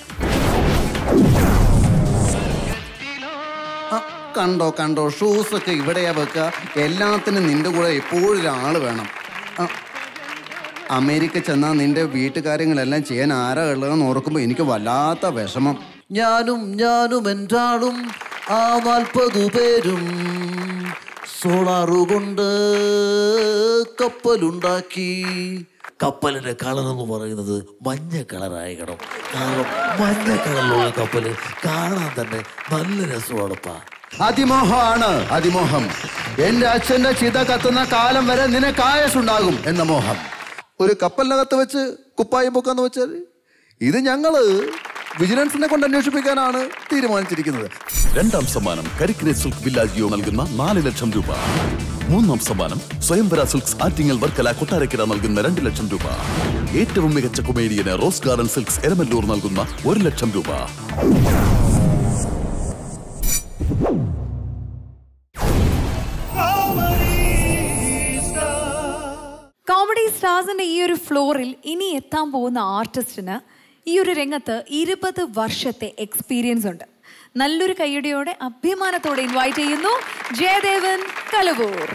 കണ്ടോ കണ്ടോ ഷൂസ് ഒക്കെ ഇവിടെയാ വെക്കുക എല്ലാത്തിനും നിന്റെ കൂടെ എപ്പോഴും ഒരാൾ വേണം ആ, അമേരിക്ക ചെന്നാൽ നിന്റെ വീട്ടുകാര്യങ്ങളെല്ലാം ചെയ്യാൻ ആരാ ഉള്ളതെന്ന് ഓർക്കുമ്പോൾ എനിക്ക് വല്ലാത്ത വിഷമം ഞാനും ഞാനും എന്റാളും ആ നാൽപ്പതു പേരും സോളാറു കൊണ്ട് കപ്പലുണ്ടാക്കി കപ്പലിന്റെ കളർ എന്ന് പറയുന്നത് മഞ്ഞ കളറായിരിക്കണം കാരണം മഞ്ഞ കളറിലുള്ള കപ്പല് കാണാൻ തന്നെ നല്ല രസമാണപ്പാ അതിമോഹമാണ് അതിമോഹം എന്റെ അച്ഛന്റെ ചിത കത്തുന്ന കാലം വരെ നിനക്ക് ആയസുണ്ടാകും എന്ന മോഹം ഒരു കപ്പലിനകത്ത് വെച്ച് കുപ്പായം പൊക്കാന്ന് വെച്ചാൽ ഇത് ഞങ്ങള് വിജിലൻസിനെ കൊണ്ട് അന്വേഷിപ്പിക്കാനാണ് തീരുമാനിച്ചിരിക്കുന്നത് രണ്ടാം സമ്മാനം കരിക്കിനെ സിൽക്ക് വില്ലാജിയോ നൽകുന്ന നാല് ലക്ഷം രൂപ മൂന്നാം സമ്മാനം സ്വയംവര സിൽക്സ് ആറ്റിങ്ങൽ വർക്കല കൊട്ടാരക്കര നൽകുന്ന രണ്ട് ലക്ഷം രൂപ ഏറ്റവും മികച്ച കൊമേഡിയന് റോസ് ഗാർഡൻ സിൽക്സ് എരമല്ലൂർ നൽകുന്ന ഒരു ലക്ഷം രൂപ കോമഡി സ്റ്റാർസിന്റെ ഈ ഒരു ഫ്ലോറിൽ ഇനി എത്താൻ പോകുന്ന ആർട്ടിസ്റ്റിന് ഈ ഒരു രംഗത്ത് ഇരുപത് വർഷത്തെ എക്സ്പീരിയൻസ് ഉണ്ട് നല്ലൊരു കയ്യടിയോടെ അഭിമാനത്തോടെ ഇൻവൈറ്റ് ചെയ്യുന്നു ജയദേവൻ കലവൂർ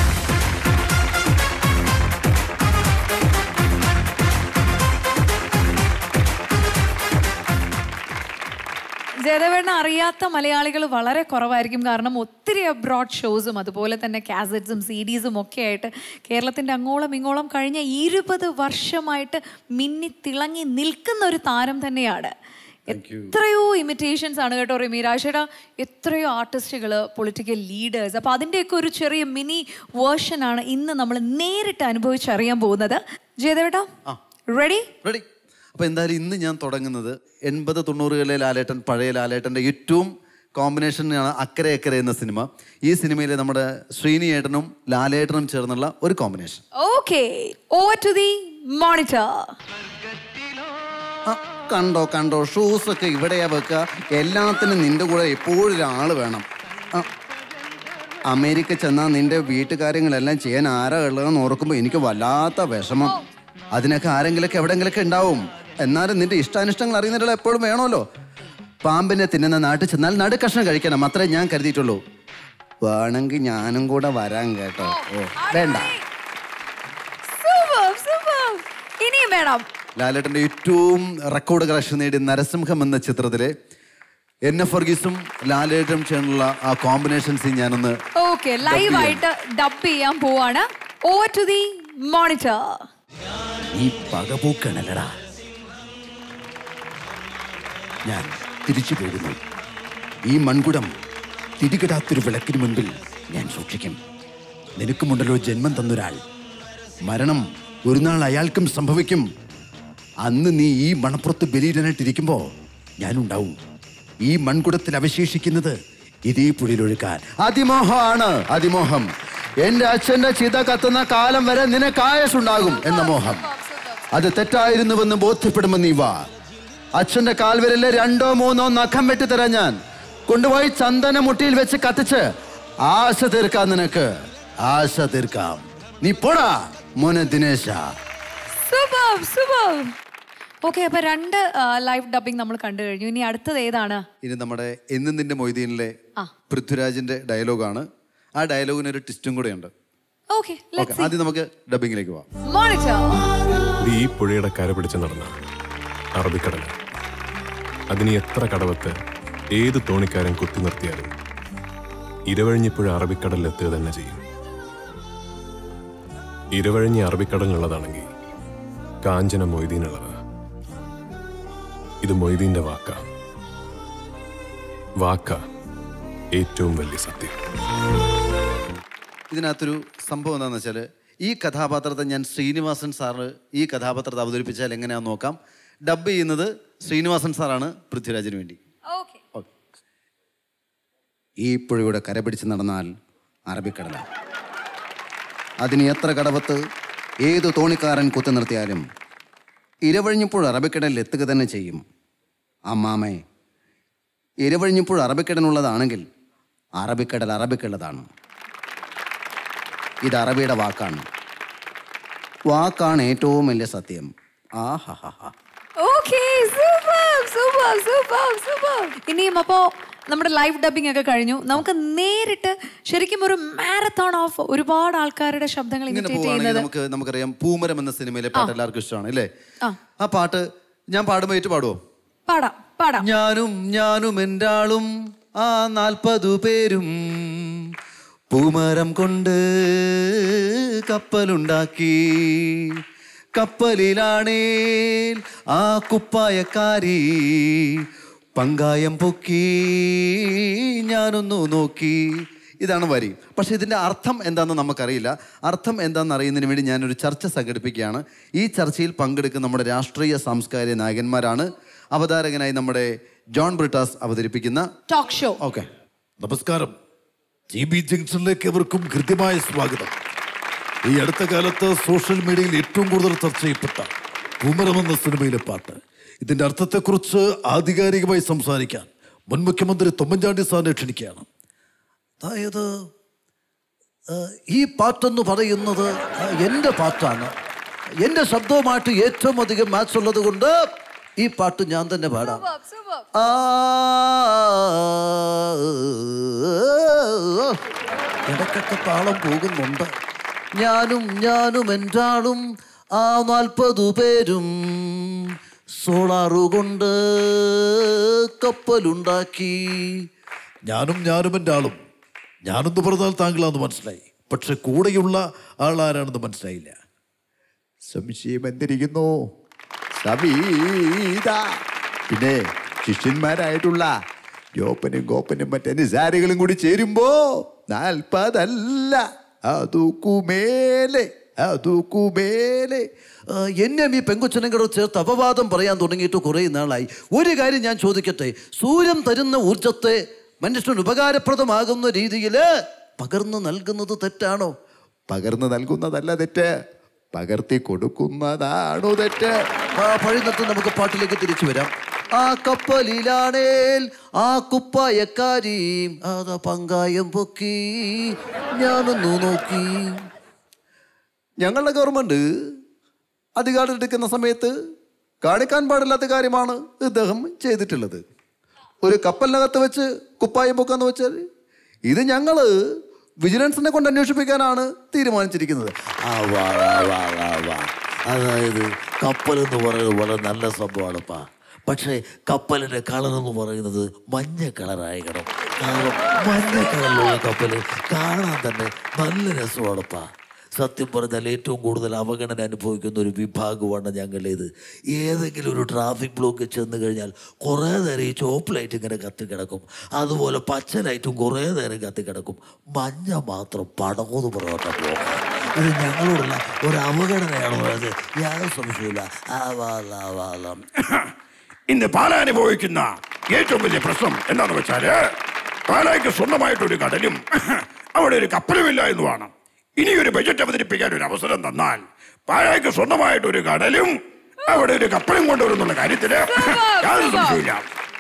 ജയദേവേണ്ണ അറിയാത്ത മലയാളികൾ വളരെ കുറവായിരിക്കും കാരണം ഒത്തിരി അബ്രോഡ് ഷോസും അതുപോലെ തന്നെ കാസറ്റ്സും സി ഡീസും ഒക്കെ ആയിട്ട് കേരളത്തിൻ്റെ അങ്ങോളം ഇങ്ങോളം കഴിഞ്ഞ ഇരുപത് വർഷമായിട്ട് മിന്നി തിളങ്ങി നിൽക്കുന്ന ഒരു താരം തന്നെയാണ് എത്രയോ ഇമിറ്റേഷൻസ് ആണ് കേട്ടോ റിമി രാജേട്ടാ എത്രയോ ആർട്ടിസ്റ്റുകൾ പൊളിറ്റിക്കൽ ലീഡേഴ്സ് അപ്പോൾ അതിൻ്റെയൊക്കെ ഒരു ചെറിയ മിനി വേർഷൻ ആണ് ഇന്ന് നമ്മൾ നേരിട്ട് അനുഭവിച്ചറിയാൻ പോകുന്നത് ജയദേവേട്ടാ റെഡി റെഡി അപ്പോൾ എന്തായാലും ഇന്ന് ഞാൻ തുടങ്ങുന്നത് എൺപത് തൊണ്ണൂറുകളിലെ ലാലേട്ടൻ പഴയ ലാലേട്ടൻ്റെ ഏറ്റവും കോമ്പിനേഷനാണ് അക്കരെ അക്കരെ എന്ന സിനിമ ഈ സിനിമയിലെ നമ്മുടെ ശ്രീനിയേട്ടനും ലാലേട്ടനും ചേർന്നുള്ള ഒരു combination okay over to the monitor കണ്ടോ കണ്ടോ ഷൂസ് ഒക്കെ ഇവിടെയാ വെക്കുക എല്ലാത്തിനും നിന്റെ കൂടെ എപ്പോഴും ഒരാൾ വേണം ആ, അമേരിക്ക ചെന്നാൽ നിന്റെ വീട്ടുകാര്യങ്ങളെല്ലാം ചെയ്യാൻ ആരാ ഉള്ളതെന്ന് ഓർക്കുമ്പോൾ എനിക്ക് വല്ലാത്ത വിഷമം അതിനൊക്കെ ആരെങ്കിലൊക്കെ എവിടെങ്കിലൊക്കെ ഉണ്ടാവും എന്നാലും നിന്റെ ഇഷ്ടാനിഷ്ടങ്ങൾ അറിയുന്നവരുടെ എപ്പോഴും വേണമല്ലോ പാമ്പിനെ തിന്നുന്ന നാട്ടിൽ ചെന്നാൽ നടു കഷ്ണം കഴിക്കണം അത്രേ ഞാൻ കരുതിയിട്ടുള്ളൂ വേണമെങ്കിൽ ഞാനും കൂടെ വരാൻ കേട്ടോ ഓ വേണ്ട സൂപ്പർ സൂപ്പർ ഇനിയും വേണം ലാലേട്ടൻ്റെ ഏറ്റവും റെക്കോർഡ് കളക്ഷൻ നേടിയ നരസിംഹം എന്ന ചിത്രത്തിലെ എൻ എഫ് വർഗീസും ലാലേട്ടും ചേർന്നുള്ള ആ കോമ്പിനേഷൻ സീൻ ഞാനൊന്ന് ഓക്കെ ലൈവ് ആയിട്ട് ഡബ് ചെയ്യാൻ പോവാണ് ഓവർ ടു ദി മോണിറ്റർ ഈ പകപോക്കണല്ലടാ ഞാൻ തിരിച്ചു പോകുന്നു ഈ മൺകുടം തിരികിടാത്തൊരു വിളക്കിന് മുൻപിൽ ഞാൻ സൂക്ഷിക്കും നിനക്കുമുണ്ടല്ലോ ജന്മം തന്നൊരാൾ മരണം ഒരു നാൾ അയാൾക്കും സംഭവിക്കും അന്ന് നീ ഈ മണപ്പുറത്ത് ബലീരനായിട്ടിരിക്കുമ്പോൾ ഞാനുണ്ടാവും ഈ മൺകുടത്തിൽ അവശേഷിക്കുന്നത് ഇതേ പുഴയിലൊഴുക്കാൻ അതിമോഹമാണ് അതിമോഹം എന്റെ അച്ഛന്റെ ചിത കത്തുന്ന കാലം വരെ നിനക്ക് ആയസുണ്ടാകും എന്ന മോഹം അത് തെറ്റായിരുന്നുവെന്ന് ബോധ്യപ്പെടുമെന്ന് നീ വാ അച്ഛന്റെ കാൽവരല് രണ്ടോ മൂന്നോ നഖം വെട്ടിത്തരാൻ ഞാൻ കൊണ്ടുപോയി ചന്ദന മുട്ടിയിൽ വെച്ച് കത്തിച്ച് ആശ തീർക്കാം നിനക്ക് ആശ തീർക്കാം നീ പോടാ മോനെ ദിനേശ സൂപ്പർ സൂപ്പർ ഓക്കെ അപ്പൊ രണ്ട് ലൈവ് ഡബിങ് നമ്മൾ കണ്ടു കഴിഞ്ഞു ഇനി അടുത്തത് ഏതാണ് ഇനി നമ്മുടെ എന്നും നിന്റെ മൊയ്തീനിലെ ആ. പൃഥ്വിരാജിന്റെ ഡയലോഗാണ് ആ ഡയലോഗിന് ഒരു ട്വിസ്റ്റും കൂടെ ഉണ്ട് ഓക്കെ ഓക്കെ ആദ്യം നമുക്ക് ഡബിങ്ങിലേക്ക് പോവാം മോണിറ്റർ ഇത് ഈ പുഴയുടെ കര പിടിച്ച് നടന്ന അറബിക്കടൽ അതിന് എത്ര കടവത്ത് ഏത് തോണിക്കാരൻ കുത്തി നിർത്തിയാലും ഇരവഴിഞ്ഞിപ്പുഴ അറബിക്കടലിൽ എത്തുക തന്നെ ചെയ്യും ഇരവഴിഞ്ഞി അറബിക്കടലിനുള്ളതാണെങ്കിൽ കാഞ്ചന മൊയ്തീനുള്ളത് ഇത് മൊയ്തീന്റെ വാക്കാ വാക്ക ഏറ്റവും വലിയ സത്യം ഇതിനകത്തൊരു സംഭവം എന്താണെന്ന് വെച്ചാൽ ഈ കഥാപാത്രത്തെ ഞാൻ ശ്രീനിവാസൻ സാറ് ഈ കഥാപാത്രത്തെ അവതരിപ്പിച്ചാൽ എങ്ങനെയാണെന്ന് നോക്കാം ഡബ് ചെയ്യുന്നത് ശ്രീനിവാസൻ സാറാണ് പൃഥ്വിരാജിന് വേണ്ടി ഈ പുഴയുടെ കരപിടിച്ച് നടന്നാൽ അറബിക്കടലാണ് അതിന് എത്ര കടവത്ത് ഏത് തോണിക്കാരൻ കുത്തി നിർത്തിയാലും ഇരവഴിഞ്ഞപ്പോൾ അറബിക്കടലിൽ എത്തുക തന്നെ ചെയ്യും അമ്മാമേ ഇരവഴിഞ്ഞപ്പോൾ അറബിക്കടലുള്ളതാണെങ്കിൽ അറബിക്കടൽ അറബിക്കുള്ളതാണ് ഇത് അറബിയുടെ വാക്കാണ് വാക്കാണ് ഏറ്റവും വലിയ സത്യം ആഹാ okay super super super super ഇനിയും അപ്പോ നമ്മുടെ ലൈവ് ഡബിംഗ് ഒക്കെ കഴിഞ്ഞു നമുക്ക് നേരിട്ട് ശരിക്കും ഒരു മാരത്തോൺ ഓഫ് ഒരുപാട് ആൾക്കാരുടെ ശബ്ദങ്ങൾ ഇങ്ങനെ ഇമിറ്റേറ്റ് പോവുകയാണെങ്കിൽ ചെയ്യുന്നത് നമുക്ക് നമുക്കറിയാം പൂമരം എന്ന സിനിമയിലെ പാട്ട് എല്ലാവർക്കും ഇഷ്ടമാണ് അല്ലേ ആ. ആ പാട്ട് ഞാൻ പാടുമ്പോൾ ഏറ്റു പാടുവോ പാടാം പാടാം ഞാനും ഞാനും എൻ്റെ ആളും ആ നാൽപ്പതു പേരും പൂമരം കൊണ്ട് കപ്പലുണ്ടാക്കി കപ്പലിലാണേൽ ആ കുപ്പായക്കാരി പങ്കായം പൊക്കി ഞാനൊന്നു നോക്കി ഇതാണ് വരി പക്ഷെ ഇതിൻ്റെ അർത്ഥം എന്താണെന്ന് നമുക്കറിയില്ല അർത്ഥം എന്താണെന്ന് അറിയുന്നതിന് വേണ്ടി ഞാനൊരു ചർച്ച സംഘടിപ്പിക്കുകയാണ് ഈ ചർച്ചയിൽ പങ്കെടുക്കുന്ന നമ്മുടെ രാഷ്ട്രീയ സാംസ്കാരിക നായകന്മാരാണ് അവതാരകനായി നമ്മുടെ ജോൺ ബ്രിട്ടാസ് അവതരിപ്പിക്കുന്ന ടോക്ക് ഷോ ഓക്കെ നമസ്കാരം ജി ബി ജംഗ്ഷനിലേക്ക് എവർക്കും കൃത്യമായ സ്വാഗതം ഈ അടുത്ത കാലത്ത് സോഷ്യൽ മീഡിയയിൽ ഏറ്റവും കൂടുതൽ ചർച്ച ചെയ്യപ്പെട്ട കുമരം എന്ന സിനിമയിലെ പാട്ട് ഇതിന്റെ അർത്ഥത്തെക്കുറിച്ച് ആധികാരികമായി സംസാരിക്കാൻ മുൻ മുഖ്യമന്ത്രി തൊമ്മൻചാണ്ടി സാറിനെ ക്ഷണിക്കുകയാണ് അതായത് ആ, ഈ പാട്ടെന്ന് പറയുന്നത് ആ, എൻ്റെ പാട്ടാണ് എൻ്റെ ശബ്ദവുമായിട്ട് ഏറ്റവും അധികം മാച്ച് ഉള്ളത് കൊണ്ട് ഈ പാട്ട് ഞാൻ തന്നെ പാടാം ആ ഇടയ്ക്കൊക്കെ താളം പോകുന്നുണ്ട് ഞാനും ഞാനും എൻ്റെ ആ നാൽപ്പതു പേരും സോളാറു കൊണ്ട് കപ്പലുണ്ടാക്കി ഞാനും ഞാനും എൻ്റെ ആളും ഞാനെന്ന് പറഞ്ഞാൽ താങ്കളാന്ന് മനസ്സിലായി പക്ഷെ കൂടെയുള്ള ആളാരാണെന്ന് മനസ്സിലായില്ല സംശയം എന്തിരിക്കുന്നു സമീത പിന്നെ ശിഷ്യന്മാരായിട്ടുള്ള ജോപ്പനും ഗോപ്പനും മറ്റേ നിസാരികളും കൂടി ചേരുമ്പോ നാൽപ്പതല്ല അതുക്കുമേലെ അതുക്കുമേലെ ആ, എന്നെ ഈ പെങ്കൊച്ചനും കൂടെ ചേർത്ത് അപവാദം പറയാൻ തുടങ്ങിയിട്ട് കുറേ നാളായി ഒരു കാര്യം ഞാൻ ചോദിക്കട്ടെ സൂര്യൻ തരുന്ന ഊർജത്തെ മനുഷ്യന് ഉപകാരപ്രദമാകുന്ന രീതിയിൽ പകർന്നു നൽകുന്നത് തെറ്റാണോ പകർന്നു നൽകുന്നതല്ല തെറ്റ് പകർത്തി കൊടുക്കുന്നതാണോ തെറ്റ് ആ പഴുന്നത്ത് നമുക്ക് പാട്ടിലേക്ക് തിരിച്ചു വരാം ആ കപ്പലിലാണേൽ ആ കുപ്പായക്കാരിയും അതാ പങ്കായം പൊക്കി ഞാനൊന്നു നോക്കി ഞങ്ങളുടെ ഗവൺമെന്റ് അധികാരം എടുക്കുന്ന സമയത്ത് കാണിക്കാൻ പാടില്ലാത്ത കാര്യമാണ് ഇദ്ദേഹം ചെയ്തിട്ടുള്ളത് ഒരു കപ്പലിനകത്ത് വെച്ച് കുപ്പായം പൊക്കാന്ന് വെച്ചാൽ ഇത് ഞങ്ങള് വിജിലൻസിനെ കൊണ്ട് അന്വേഷിപ്പിക്കാനാണ് തീരുമാനിച്ചിരിക്കുന്നത് ആ വാ വാ വാ വാ വാ അതായത് കപ്പൽ എന്ന് പറയുന്നത് വളരെ നല്ല സംഭവമാണപ്പാ പക്ഷേ കപ്പലിന്റെ കളർ എന്ന് പറയുന്നത് മഞ്ഞ കളറായിരിക്കണം കാരണം മഞ്ഞ കളറിലുള്ള കപ്പൽ കാണാൻ തന്നെ നല്ല രസമാണപ്പാ സത്യം പറഞ്ഞാൽ ഏറ്റവും കൂടുതൽ അവഗണന അനുഭവിക്കുന്ന ഒരു വിഭാഗമാണ് ഞങ്ങളുടേത് ഏതെങ്കിലും ഒരു ട്രാഫിക് ബ്ലോക്ക് ചെന്ന് കഴിഞ്ഞാൽ കുറേ നേരം ഈ ചോപ്പ് ലൈറ്റ് ഇങ്ങനെ കത്തിക്കിടക്കും അതുപോലെ പച്ച ലൈറ്റും കുറേ നേരം കത്തിക്കിടക്കും മഞ്ഞ മാത്രം പടങ്ങൂന്ന് പുറകോട്ട പോകാം ഇത് ഞങ്ങളോടുള്ള ഒരു അവഗണനയാണ് പറയുന്നത് യാതൊരു സംശയമില്ല ആ വാല വാലം ഇന്ന് പാല അനുഭവിക്കുന്ന ഏറ്റവും വലിയ പ്രശ്നം എന്താണെന്ന് വെച്ചാല് പാലായ്ക്ക് സ്വന്തമായിട്ടൊരു കടലും അവിടെ ഒരു കപ്പലുമില്ല എന്നുമാണ് ഇനി ഒരു ബജറ്റ് അവതരിപ്പിക്കാൻ ഒരു അവസരം തന്നാൽ പാലായ്ക്ക് സ്വന്തമായിട്ടൊരു കടലും അവിടെ ഒരു കപ്പലും കൊണ്ടുവരുന്നുള്ള കാര്യത്തില് യാതൊരു സംശയമില്ല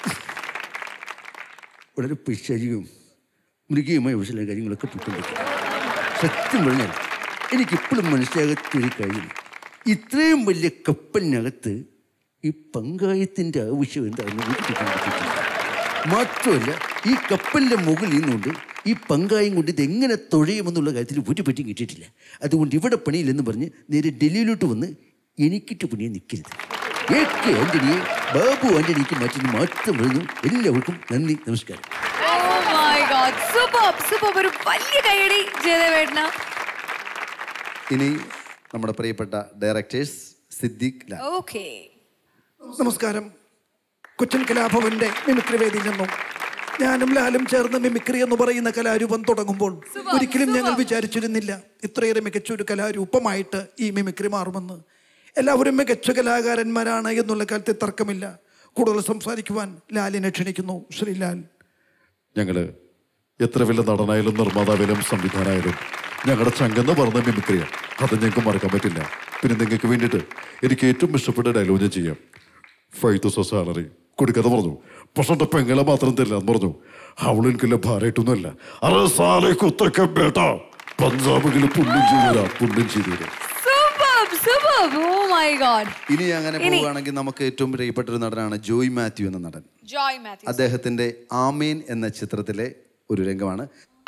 വളരെ പിശാചികവും മൃഗീയമായ വിഷയ കാര്യങ്ങളൊക്കെ പൊയ്ക്കൊണ്ടിരിക്കും സത്യം പറഞ്ഞാൽ എനിക്കിപ്പോഴും മനസ്സിലാകത്തൊരു കാര്യം ഇത്രയും വലിയ കപ്പലിനകത്ത് ഈ പങ്കായത്തിൻ്റെ ആവശ്യം എന്താണെന്ന് എനിക്ക് കണ്ടെത്തിയിട്ടില്ല മാത്രമല്ല ഈ കപ്പലിൻ്റെ മുകളിൽ നിന്നുകൊണ്ട് ഈ പങ്കായം കൊണ്ട് ഇത് എങ്ങനെ തുഴയുമെന്നുള്ള കാര്യത്തിൽ ഒരു പറ്റിയും കിട്ടിയിട്ടില്ല അതുകൊണ്ട് ഇവിടെ പണിയില്ലെന്ന് പറഞ്ഞ് നേരെ ഡൽഹിയിലോട്ട് വന്ന് എനിക്കിട്ട് പണിയെ നിൽക്കരുത് എ കെ ആന്റണിയെ ബാബു ആന്റണിക്ക് മാറ്റി മാത്രം പറഞ്ഞു എല്ലാവർക്കും നന്ദി നമസ്കാരം Oh my God. Superb, superb. ഒരു വലിയ കൈയടി ജയദേവേട്ടന ഇനി നമ്മുടെ പ്രിയപ്പെട്ട ഡയറക്ടേഴ്സ് സിദ്ദിഖ് ലാൽ ഓക്കെ നമസ്കാരം കൊച്ചിൻ കലാഭവന്റെ മിമിക്രി വേദിയിൽ നിന്നും ഞാനും ലാലും ചേർന്ന് മിമിക്രി എന്ന് പറയുന്ന കലാരൂപം തുടങ്ങുമ്പോൾ ഒരിക്കലും ഞങ്ങൾ വിചാരിച്ചിരുന്നില്ല ഇത്രയേറെ മികച്ച ഒരു കലാരൂപമായിട്ട് ഈ മിമിക്രി മാറുമെന്ന് എല്ലാവരും മികച്ച കലാകാരന്മാരാണ് എന്നുള്ള കാര്യത്തിൽ തർക്കമില്ല കൂടുതൽ സംസാരിക്കുവാൻ ലാലിനെ ക്ഷണിക്കുന്നു ശ്രീ ലാൽ ഞങ്ങള് എത്ര വലിയ നടനായാലും നിർമ്മാതാവിലും സംവിധാനായാലും ഞങ്ങളുടെ ചങ്കെന്ന് പറഞ്ഞ മിമിക്രിയാണ് അത് ഞങ്ങൾക്ക് മറക്കാൻ പറ്റില്ല പിന്നെ നിങ്ങൾക്ക് വേണ്ടിയിട്ട് എനിക്ക് ഏറ്റവും ഇഷ്ടപ്പെട്ട ഡയലോഗ് ഞാൻ ചെയ്യാം ഫൈവ് തൗസൻഡ് സാലറി കൊടുക്കാതെ പറഞ്ഞു പക്ഷെ എൻ്റെ പെങ്ങളെ മാത്രം തരില്ല എന്ന് പറഞ്ഞു അവൾ എനിക്കില്ല ഭാരമായിട്ടൊന്നുമല്ല അറേ സാലേ കുത്തൊക്കെ ബേട്ട പഞ്ചാബിൽ പുണ്യം ചെയ്തുതരാ പുണ്യം ചെയ്തുതരാ Superb, superb. Oh my God. ഇനി അങ്ങനെ ഇനി- പോവുകയാണെങ്കിൽ നമുക്ക് ഏറ്റവും പ്രിയപ്പെട്ട ഒരു നടനാണ് ജോയ് മാത്യു എന്ന നടൻ Joy Matthews. അദ്ദേഹത്തിന്റെ ആമീൻ എന്ന ചിത്രത്തിലെ ഒരു രംഗമാണ്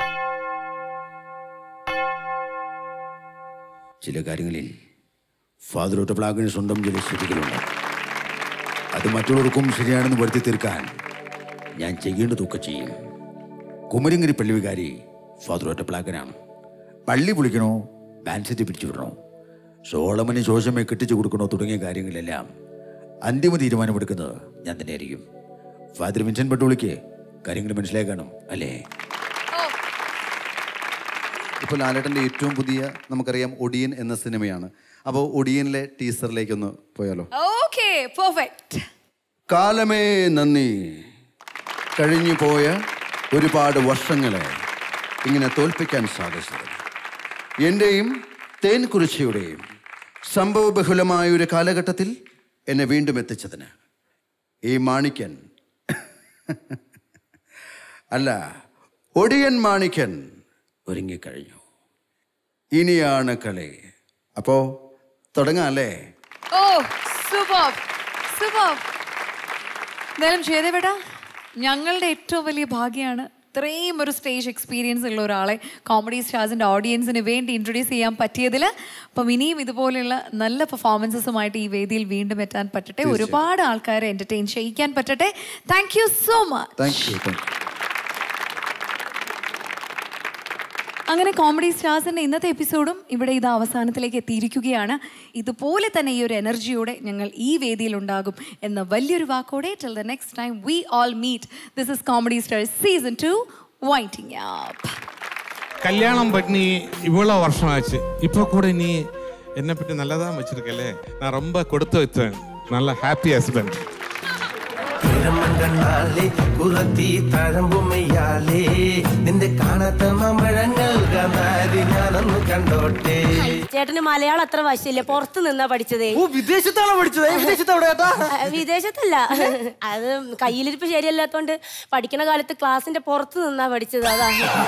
ചില കാര്യങ്ങളിൽ ഫാദർ പ്ലാഗിന് സ്വന്തം ചില സ്ഥിതികളുണ്ട് അത് മറ്റുള്ളവർക്കും ശരിയാണെന്ന് വരുത്തി തീർക്കാൻ ഞാൻ ചെയ്യേണ്ടതൊക്കെ ചെയ്യും കുമരങ്കിരി പള്ളി വികാരി ഫാദർ ഒറ്റപ്ലാക്കനാണ് പള്ളി പൊളിക്കണോ ബാൻസെറ്റ് പിടിച്ചു വിടണോ സോളമന് ശോഷമെ കെട്ടിച്ചു കൊടുക്കണോ തുടങ്ങിയ കാര്യങ്ങളെല്ലാം അന്തിമ തീരുമാനമെടുക്കുന്നത് ഞാൻ തന്നെയായിരിക്കും ഫാദർ വിൻസെന്റ് പട്ടോളിക്ക് കാര്യങ്ങൾ മനസ്സിലാക്കണം അല്ലേ ഇപ്പോൾ ലാലേട്ടൻ്റെ ഏറ്റവും പുതിയ നമുക്കറിയാം ഒടിയൻ എന്ന സിനിമയാണ് അപ്പോൾ ഒടിയനിലെ ടീസറിലേക്കൊന്ന് പോയാലോ Okay, perfect. കാലമേ നന്ദി കഴിഞ്ഞു പോയ ഒരുപാട് വർഷങ്ങളെ ഇങ്ങനെ തോൽപ്പിക്കാൻ സാധിച്ചത് എൻ്റെയും തേൻ കുറിച്ചയുടെയും സംഭവബഹുലമായ ഒരു കാലഘട്ടത്തിൽ എന്നെ വീണ്ടും എത്തിച്ചതിന് ഈ മാണിക്യൻ അല്ല ഒടിയൻ മാണിക്യൻ ഒരുങ്ങിക്കഴിഞ്ഞു ഇനിയാണ് കളി അപ്പോ തുടങ്ങാം അല്ലേ Oh, superb, superb. എന്തായാലും ചെയ്തേട്ടാ ഞങ്ങളുടെ ഏറ്റവും വലിയ ഭാഗ്യമാണ് ഇത്രയും ഒരു സ്റ്റേജ് എക്സ്പീരിയൻസ് ഉള്ള ഒരാളെ കോമഡി സ്റ്റാർസിൻ്റെ ഓഡിയൻസിന് വേണ്ടി ഇൻട്രൊഡ്യൂസ് ചെയ്യാൻ പറ്റിയതിൽ അപ്പം ഇനിയും ഇതുപോലെയുള്ള നല്ല പെർഫോമൻസസുമായിട്ട് ഈ വേദിയിൽ വീണ്ടും എത്താൻ പറ്റട്ടെ ഒരുപാട് ആൾക്കാരെ എൻ്റർടൈൻ ചെയ്യിക്കാൻ പറ്റട്ടെ thank you so much thank you thank you അങ്ങനെ കോമഡി സ്റ്റാർസിന്റെ ഇന്നത്തെ എപ്പിസോഡും ഇവിടെ ഇത് അവസാനത്തിലേക്ക് എത്തിയിരിക്കുകയാണ് ഇതുപോലെ തന്നെ ഈ ഒരു എനർജിയോടെ ഞങ്ങൾ ഈ വേദിയിൽ ഉണ്ടാകും എന്ന വലിയൊരു വാക്കോടെ till the next time we all meet this is comedy stars season two waiting up கல்யாணம் பண்ணி இவ்வளோ வருஷம் ஆச்சு இப்போ கூட நீ என்னை பற்றி நல்லா தான் வச்சிருக்கல நான் ரொம்ப கொடுத்து வச்சேன் நல்ல ஹாப்பி ஹஸ்பண்ட் കണ്ണാലേ പുറത്തി തഴമ്പുമയ്യാലേ നിന്റെ കാണാത്ത മമ്പഴങ്ങൾ കാന്താരി ഞാനൊന്ന് കണ്ടോട്ടെ ചേട്ടന് മലയാളം അത്ര വശമില്ല പുറത്ത് നിന്നാ പഠിച്ചതേ ഓ വിദേശത്താണോ പഠിച്ചത് വിദേശത്ത് എവിടെ ഏട്ടാ ആ, വിദേശത്തല്ല അത് കയ്യിലിരിപ്പ് ശരിയല്ലാത്തോണ്ട് പഠിക്കണ കാലത്ത് ക്ലാസിന്റെ പുറത്ത് നിന്നാ പഠിച്ചത് അതാ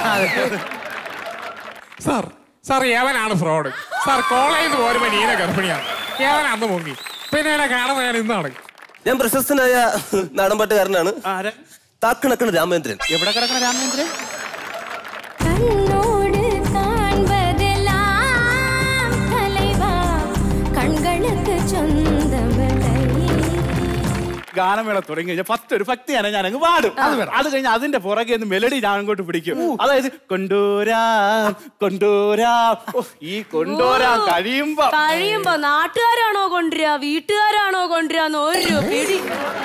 സാർ സാർ ഏവനാണ് ഫ്രോഡ് സാർ കോളേജിൽ നിന്ന് പോരുമ്പോ നീന ഗർഭിണിയാണ് ഏവൻ അന്ന് മുങ്ങി പിന്നെ എന്നെ കാണുന്ന ഞാൻ ഇന്നാണ് ഞാൻ പ്രശസ്തനായ നാടൻപാട്ടുകാരനാണ് താക്കണക്കണ് രാമേന്ദ്രൻ എവിടെ കിടക്കണ രാമേന്ദ്രൻ கண்ணோடு காண்பதெல்லாம் தலைவா கண்களுக்கு சொந்தமில்லை ഗാനമേള തുടങ്ങി കഴിഞ്ഞാൽ ഫസ്റ്റ് ഒരു ഭക്തിയാണ് ഞാൻ അങ്ങ് പാടും അത് കഴിഞ്ഞ് അതിന്റെ പുറകെ നിന്ന് മെലഡി ഞാൻ അങ്ങോട്ട് പിടിക്കും അതായത് കൊണ്ടോരാം കൊണ്ടോരാം ഓ, ഈ കൊണ്ടോരാം കഴിയുമ്പോ കഴിയുമ്പോ നാട്ടുകാരാണോ കൊണ്ടുവരിക വീട്ടുകാരാണോ കൊണ്ടുവരിക ഒരു പിടി